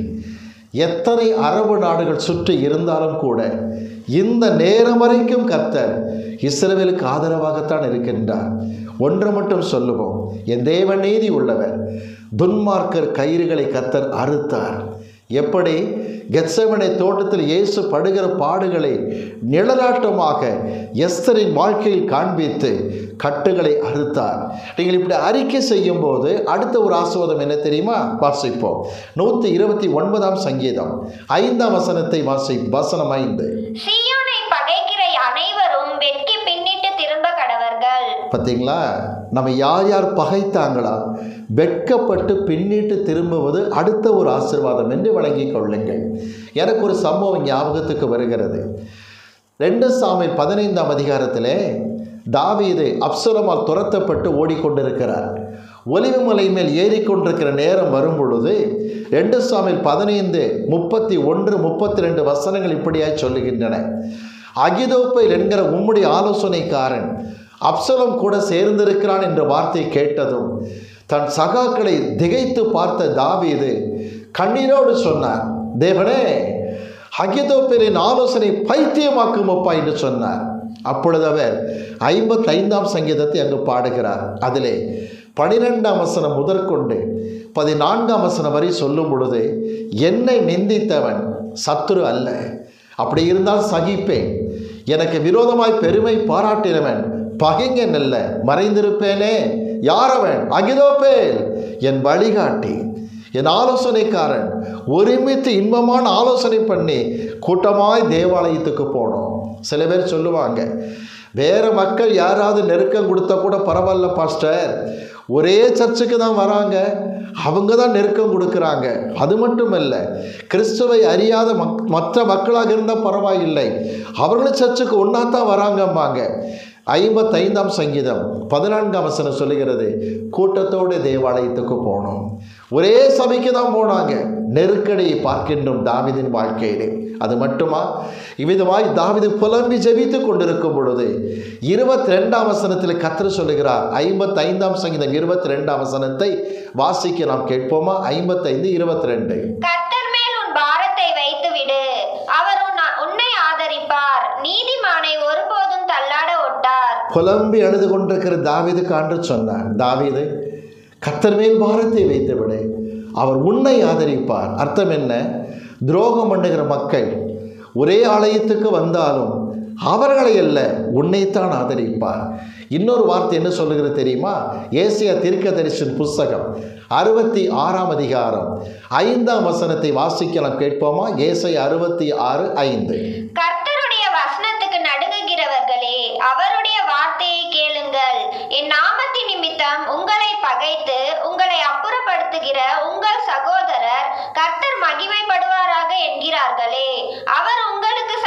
எத்தனை அரபு நாடுகள் சுற்றி இருந்தாலும் கூட இந்த நேரம் வரைக்கும் கர்த்தர் இஸ்ரவேலுக்கு ஆதரவாகத்தான் இருக்கின்றார் ஒன்று மட்டும் சொல்லுவோம் என் தேவன் நீதி உள்ளவர் துன்மார்க்கர் கயிறுகளை கர்த்தர் அறுத்தார் எப்படி கெத்சமனை தோட்டத்தில் இயேசு படுகிற பாடுகளை நிழலாட்டமாக எஸ்தரின் வாழ்க்கையில் காண்பித்து கட்டுகளை அறுத்தார் நீங்கள் இப்படி அறிக்கை செய்யும் போது அடுத்த ஒரு ஆசுவாதம் என்ன தெரியுமா வாசிப்போம் நூற்றி இருபத்தி ஒன்பதாம் சங்கீதம் ஐந்தாம் வசனத்தை வாசி வசனம் ஐந்து சீயோனை பகைக்கிற அனைவரும் வெட்கி பின்னிட்டு திரும்ப கடவர்கள் பார்த்தீங்களா நம்ம யார் யார் பகைத்தாங்களா வெட்கப்பட்டு பின்னிட்டு திரும்புவது அடுத்த ஒரு ஆசீர்வாதம் என்று வழங்கிக் கொள்ளுங்கள் எனக்கு ஒரு சம்பவம் ஞாபகத்துக்கு வருகிறது ரெண்டு சாமி பதினைந்தாம் அதிகாரத்திலே தாவீது அப்சலமால் துரத்தப்பட்டு ஓடிக்கொண்டிருக்கிறார் ஒலிவு மலை மேல் ஏறிக்கொண்டிருக்கிற நேரம் வரும் பொழுது ரெண்டு சாமியில் பதினைந்து முப்பத்தி ஒன்று முப்பத்தி ரெண்டு வசனங்கள் இப்படியாய் சொல்லுகின்றன அகிதோப்பைல் என்கிற உம்முடைய ஆலோசனைக்காரன் அப்சலம் கூட சேர்ந்திருக்கிறான் என்ற வார்த்தை கேட்டதும் தன் சகாக்களை திகைத்து பார்த்த தாவீது கண்ணீரோடு சொன்னார் தேவனே அகிதோப்பேரின் ஆலோசனை பைத்தியமாக்கும் அப்பா என்று சொன்னார் அப்பொழுது அவர் ஐம்பத்தைந்தாம் சங்கீதத்தை அங்கு பாடுகிறார் அதிலே பனிரெண்டாம் வசனம் முதற்கொண்டு பதினான்காம் வசனம் வரை சொல்லும் பொழுது என்னை நிந்தித்தவன் சத்துரு அல்ல அப்படி இருந்தால் சகிப்பேன் எனக்கு விரோதமாய் பெருமை பாராட்டினவன் பகைஞன் அல்ல மறைந்திருப்பேனே யாரவன் அகிதோப்பேல் என் வழிகாட்டி என் ஆலோசனைக்காரன் ஒருமித்து இன்பமான ஆலோசனை பண்ணி கூட்டமாய் தேவாலயத்துக்கு போனோம் சில பேர் சொல்லுவாங்க வேற மக்கள் யாராவது நெருக்கம் கொடுத்தா கூட பரவாயில்ல பாஸ்டர் ஒரே சர்ச்சுக்கு தான் வராங்க அவங்க தான் நெருக்கம் கொடுக்குறாங்க அது மட்டும் இல்லை கிறிஸ்துவை அறியாத மக் மற்ற மக்களாக இருந்தால் பரவாயில்லை அவர்களும் சர்ச்சுக்கு ஒன்றா தான் வராங்கம்பாங்க ஐம்பத்தைந்தாம் சங்கீதம் பதினான்காம் வசனம் சொல்லுகிறது கூட்டத்தோடு தேவாலயத்துக்கு போனோம் ஒரே சபைக்கு தான் போனாங்க நெருக்கடியை பார்க்கின்றோம் தாவிதின் வாழ்க்கையிலே அது மட்டுமா இவ்விதமாய் தாவிது புலம்பி ஜெபித்து கொண்டிருக்கும் பொழுது இருபத்தி ரெண்டாம் வசனத்தில் கத்திர சொல்லுகிறார் ஐம்பத்தைந்தாம் சங்கீதம் இருபத்தி ரெண்டாம் வசனத்தை வாசிக்க நாம் கேட்போமா ஐம்பத்தைந்து இருபத்தி ரெண்டு கர்த்தர் மேல் உன் பாரத்தை வைத்து விடு அவர் உன் உன்னை ஆதரிப்பார் நீதிமானை ஒருபோதும் தள்ளாட ஒட்டார் புலம்பி அழுது கொண்டிருக்கிற தாவீது கான்று சொன்னார் தாவீது கத்தர் மேல் பாரத்தை வைத்து விடு அவர் உன்னை ஆதரிப்பார் அர்த்தம் என்ன துரோகம் பண்ணுகிற மக்கள் ஒரே ஆலயத்துக்கு வந்தாலும் அவர்களை அல்ல உன்னைத்தான் ஆதரிப்பார் இன்னொரு வார்த்தை என்ன சொல்லுகிறது தெரியுமா ஏசியா தீர்க்கதரிசன் புஸ்தகம் அறுபத்தி ஆறாம் அதிகாரம் ஐந்தாம் வசனத்தை வாசிக்கலாம் கேட்போமா ஏசை அறுபத்தி ஆறு ஐந்து கர்த்தருடைய வசனத்துக்கு நடுங்குகிறவர்களே அவருடைய வார்த்தையை கேளுங்கள் என் நாமத்தின் நிமித்தம் உங்களை பகைத்து உங்களை அப்புறப்படுத்துகிற உங்கள் சகோதரர் கர்த்தர் மகிமைப்படுவாராக என்கிறார்களே அவர் உங்களுக்கு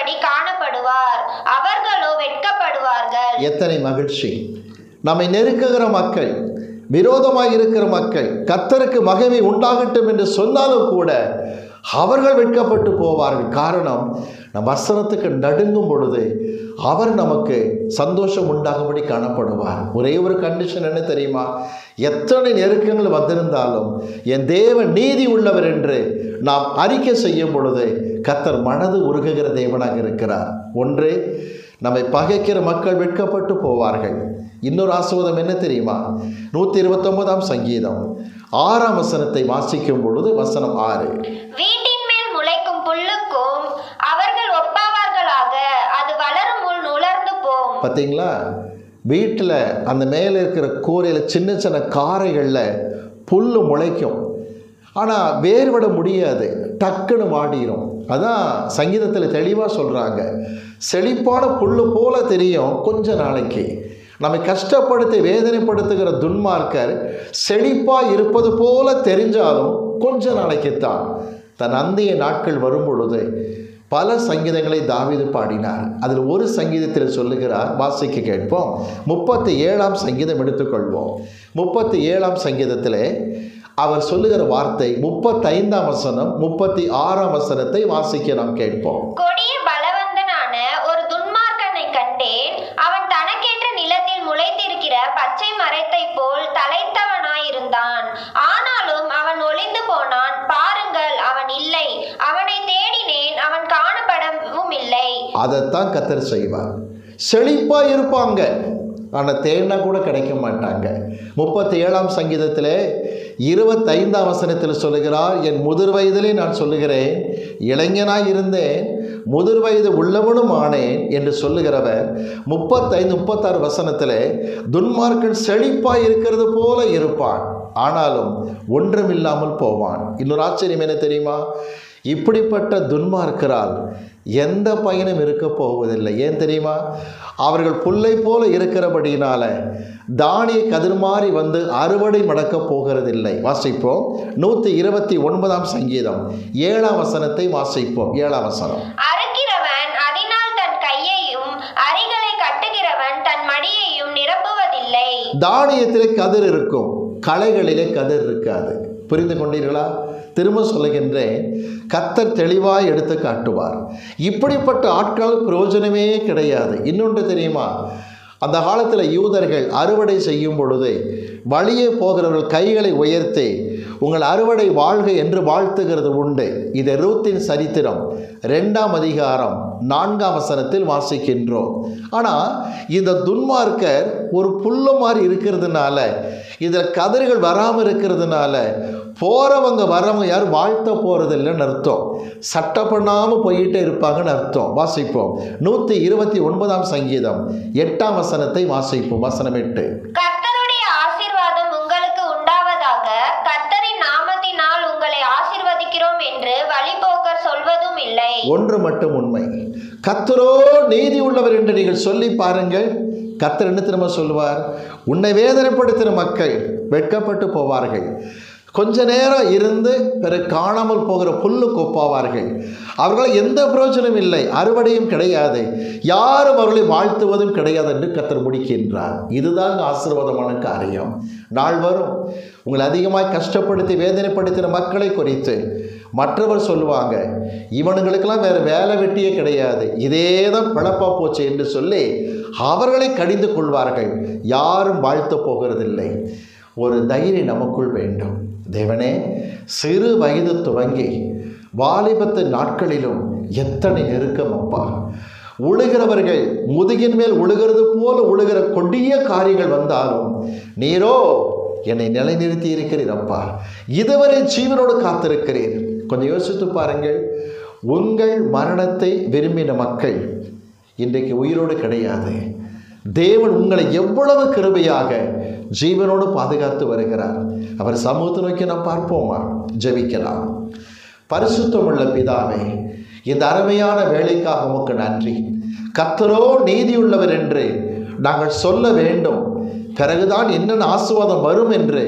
இல்லாதபடி காணப்படுவார் அவர்களோ வெட்கப்படுவார்கள் எத்தனை மகிழ்ச்சி நம்மை நெருக்குகிற மக்கள் விரோதமாக இருக்கிற மக்கள் கத்தருக்கு மகிமை உண்டாகட்டும் என்று சொன்னாலும் கூட அவர்கள் வெட்கப்பட்டு போவார்கள் காரணம் நம் வசனத்துக்கு நடுங்கும் பொழுது அவர் நமக்கு சந்தோஷம் உண்டாகும்படி காணப்படுவார் ஒரே ஒரு கண்டிஷன் என்ன தெரியுமா எத்தனை நெருக்கங்கள் வந்திருந்தாலும் என் தேவன் நீதி உள்ளவர் என்று நாம் அறிக்கை செய்யும் பொழுது கத்தர் மனது உருகுகிற தேவனாக இருக்கிறார் ஒன்று நம்மை பகைக்கிற மக்கள் வெட்கப்பட்டு போவார்கள் இன்னொரு ஆசுவதம் என்ன தெரியுமா நூற்றி இருபத்தொன்பதாம் சங்கீதம் ஆறாம் வசனத்தை வாசிக்கும் பொழுது வசனம் ஆறு வீட்டின் மேல் முளைக்கும் புல்லுக்கும் அவர்கள் ஒப்பாவார்களாக அது வளரும் முள் உலர்ந்து போம் பார்த்தீங்களா வீட்டில் அந்த மேலே இருக்கிற கூரையில் சின்ன சின்ன காரைகளில் புல் முளைக்கும் ஆனால் வேர்விட முடியாது டக்குன்னு வாடிரும் அதான் சங்கீதத்தில் தெளிவாக சொல்கிறாங்க செழிப்பான புல் போல தெரியும் கொஞ்ச நாளைக்கு நம்மை கஷ்டப்படுத்தி வேதனைப்படுத்துகிற துன்மார்க்கர் செழிப்பாக இருப்பது போல தெரிஞ்சாலும் கொஞ்ச நாளைக்கு தான் தன் அந்திய நாட்கள் வரும் பொழுது பல சங்கீதங்களை தாவீது பாடினார் அதில் ஒரு சங்கீதத்தில் சொல்லுகிறார் வாசிக்க கேட்போம் முப்பத்தி ஏழாம் சங்கீதம் எடுத்துக்கொள்வோம் முப்பத்தி ஏழாம் சங்கீதத்திலே அவர் சொல்லுகிற வார்த்தை முப்பத்தைந்தாம் வசனம் முப்பத்தி ஆறாம் வசனத்தை வாசிக்க நாம் கேட்போம் கொடிய பலவந்தனான ஒரு துன்மார்க்கனை கண்டேன் அவன் தனக்கேற்ற நிலத்தில் முளைத்திருக்கிற பச்சை மரத்தை போல் தலைத்தவனாயிருந்தான் ஆனாலும் அவன் ஒளிந்து போனான் பாருங்கள் அவன் இல்லை அவனை தேடினேன் அவன் காணப்படவும் இல்லை அதைத்தான் கத்தர் செய்வார் செழிப்பாக இருப்பாங்க ஆனால் தேடினா கூட கிடைக்க மாட்டாங்க முப்பத்தி ஏழாம் சங்கீதத்தில் இருபத்தைந்தாம் வசனத்தில் சொல்லுகிறார் என் முதிர் வயதிலே நான் சொல்லுகிறேன் இளைஞனாய் இருந்தேன் முதிர் வயது உள்ளவனும் ஆனேன் என்று சொல்லுகிறவர் முப்பத்தைந்து முப்பத்தாறு வசனத்தில் துன்மார்க்கன் செழிப்பாய் இருக்கிறது போல இருப்பான் ஆனாலும் ஒன்றுமில்லாமல் போவான் இன்னொரு ஆச்சரியம் என்ன தெரியுமா இப்படிப்பட்ட துன்மார்க்கரால் எந்த பயனும் இருக்க போவதில்லை ஏன் தெரியுமா அவர்கள் புல்லை போல இருக்கிறபடியினால தானிய கதிர் மாறி வந்து அறுவடை மடக்கப் போகிறதில்லை வாசிப்போம் நூற்றி இருபத்தி ஒன்பதாம் சங்கீதம் ஏழாம் வசனத்தை வாசிப்போம் ஏழாம் வசனம் அறுக்கிறவன் அதனால் தன் கையையும் அரிகளை கட்டுகிறவன் தன் மடியையும் நிரப்புவதில்லை தானியத்திலே கதிர் இருக்கும் களைகளிலே கதிர் இருக்காது புரிந்து கொண்டீர்களா திரும்ப சொல்லுகின்றேன் கத்தர் தெளிவாய் எடுத்து காட்டுவார் இப்படிப்பட்ட ஆட்கள் பிரயோஜனமே கிடையாது இன்னொன்று தெரியுமா அந்த காலத்தில் யூதர்கள் அறுவடை செய்யும் பொழுது வழியே போகிறவர்கள் கைகளை உயர்த்தி உங்கள் அறுவடை வாழ்க என்று வாழ்த்துகிறது உண்டு இது ரூத்தின் சரித்திரம் ரெண்டாம் அதிகாரம் நான்காம் வசனத்தில் வாசிக்கின்றோம் ஆனால் இந்த துன்மார்க்கர் ஒரு புல்லு மாதிரி இருக்கிறதுனால இதில் கதிர்கள் வராமல் இருக்கிறதுனால போகிறவங்க வரவங்க யாரும் வாழ்த்த போகிறதில்லைன்னு அர்த்தம் சட்டை பண்ணாமல் போயிட்டே இருப்பாங்கன்னு அர்த்தம் வாசிப்போம் நூற்றி இருபத்தி ஒன்பதாம் சங்கீதம் எட்டாம் வசனத்தை வாசிப்போம் வசனம் எட்டு கர்த்தருடைய ஆசீர்வாதம் உங்களுக்கு உண்டாவதாக கர்த்தரின் நாமத்தினால் உங்களை ஆசீர்வதிக்கிறோம் என்று வழிபோக்கர் சொல்வதும் இல்லை ஒன்று மட்டும் உண்மை கத்தரோ நீதி உள்ளவர் என்று நீங்கள் சொல்லி பாருங்கள் கத்தர் என்ன திரும்ப சொல்லுவார் உன்னை வேதனைப்படுத்தின மக்கள் வெட்கப்பட்டு போவார்கள் கொஞ்ச நேரம் இருந்து பிறகு காணாமல் போகிற புல்லு கொப்பாவார்கள் அவர்களால் எந்த பிரயோஜனம் இல்லை அறுவடையும் கிடையாது யாரும் அவர்களை வாழ்த்துவதும் கிடையாது என்று கத்தர் முடிக்கின்றார் இதுதான் ஆசீர்வாதமான காரியம் நாள் வரும் உங்களை அதிகமாக கஷ்டப்படுத்தி வேதனைப்படுத்தின மக்களை குறித்து மற்றவர் சொல்லுவாங்க இவனுங்களுக்கெல்லாம் வேறு வேலை வெட்டியே கிடையாது இதே தான் பிழப்பா போச்சு என்று சொல்லி அவர்களை கடிந்து கொள்வார்கள் யாரும் வாழ்த்து போகிறதில்லை ஒரு தைரியம் நமக்குள் வேண்டும் தேவனே சிறு வயது துவங்கி வாலிபத்து நாட்களிலும் எத்தனை நெருக்கம் அப்பா உழுகிறவர்கள் முதுகின் மேல் உழுகிறது போல உழுகிற கொடிய காரியங்கள் வந்தாலும் நீரோ என்னை நிலைநிறுத்தி இருக்கிறீர் அப்பா இதுவரை ஜீவனோடு காத்திருக்கிறீர் கொஞ்சம் யோசித்து பாருங்கள் உங்கள் மரணத்தை விரும்பின மக்கள் இன்றைக்கு உயிரோடு கிடையாது தேவன் உங்களை எவ்வளவு கிருபையாக ஜீவனோடு பாதுகாத்து வருகிறார் அவர் சமூகத்தை நோக்கி நாம் பார்ப்போமா ஜெபிக்கலாம் பரிசுத்தமுள்ள பிதாவே இந்த அருமையான வேலைக்காக உமக்கு நன்றி கத்தரோ நீதியுள்ளவர் என்று நாங்கள் சொல்ல வேண்டும் பிறகுதான் என்னென்ன ஆசுவாதம் வரும் என்று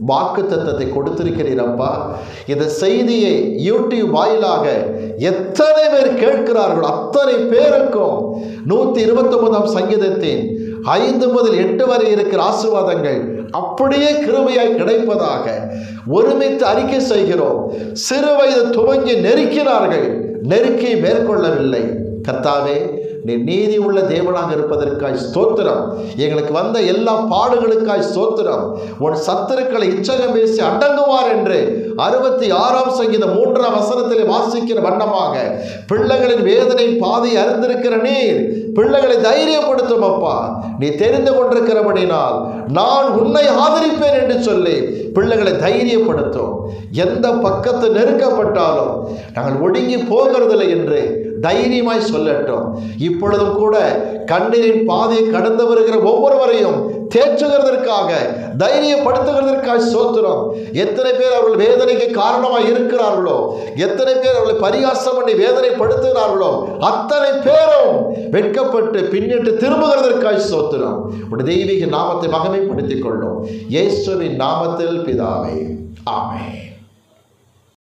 வாக்கு தத்தத்தை கொடுத்திருக்கிறீரப்பா இந்த செய்தியை யூடியூப் வாயிலாக எத்தனை பேர் கேட்கிறார்களோ அத்தனை பேருக்கும் நூற்றி இருபத்தொன்பதாம் சங்கீதத்தின் ஐந்து முதல் எட்டு வரை இருக்கிற ஆசீர்வாதங்கள் அப்படியே கிருபையாய் கிடைப்பதாக ஒருமித்து அறிக்கை செய்கிறோம் சிறு வயது துவங்கி நெருக்கினார்கள் நெருக்கி மேற்கொள்ளவில்லை கர்த்தாவே நீ நீதி உள்ள தேவனாக இருப்பதற்காய் ஸ்தோத்திரம் எங்களுக்கு வந்த எல்லா பாடுகளுக்காய் ஸ்தோத்திரம் உன் சத்துருக்களை இச்சகம் பேசி அடங்குவார் என்று அறுபத்தி ஆறாம் சங்கீதம் மூன்றாம் வசனத்திலே வாசிக்கிற வண்ணமாக பிள்ளைகளின் வேதனை பாதை அறிந்திருக்கிற நீர் பிள்ளைகளை தைரியப்படுத்தும் அப்பா நீ தெரிந்து கொண்டிருக்கிறபடினால் நான் உன்னை ஆதரிப்பேன் என்று சொல்லி பிள்ளைகளை தைரியப்படுத்தும் எந்த பக்கத்து நெருக்கப்பட்டாலும் நாங்கள் ஒடுங்கி போகிறதில்லை என்று தைரியமாய் சொல்லட்டும் இப்பொழுதும் கூட கண்ணீரின் பாதையை கடந்து வருகிற ஒவ்வொருவரையும் தேற்றுகிறதற்காக தைரியப்படுத்துகிறதற்காக சோத்திரம் எத்தனை பேர் அவர்கள் வேதனைக்கு காரணமாக இருக்கிறார்களோ எத்தனை பேர் அவர்களை பரிகாசம் பண்ணி வேதனைப்படுத்துகிறார்களோ அத்தனை பேரும் வெட்கப்பட்டு பின்னிட்டு திரும்புகிறதற்காக சோத்திரம் உடைய தெய்வீக நாமத்தை மகமைப்படுத்திக் கொள்ளும் இயேசுவின் நாமத்தில் பிதாவே ஆமென்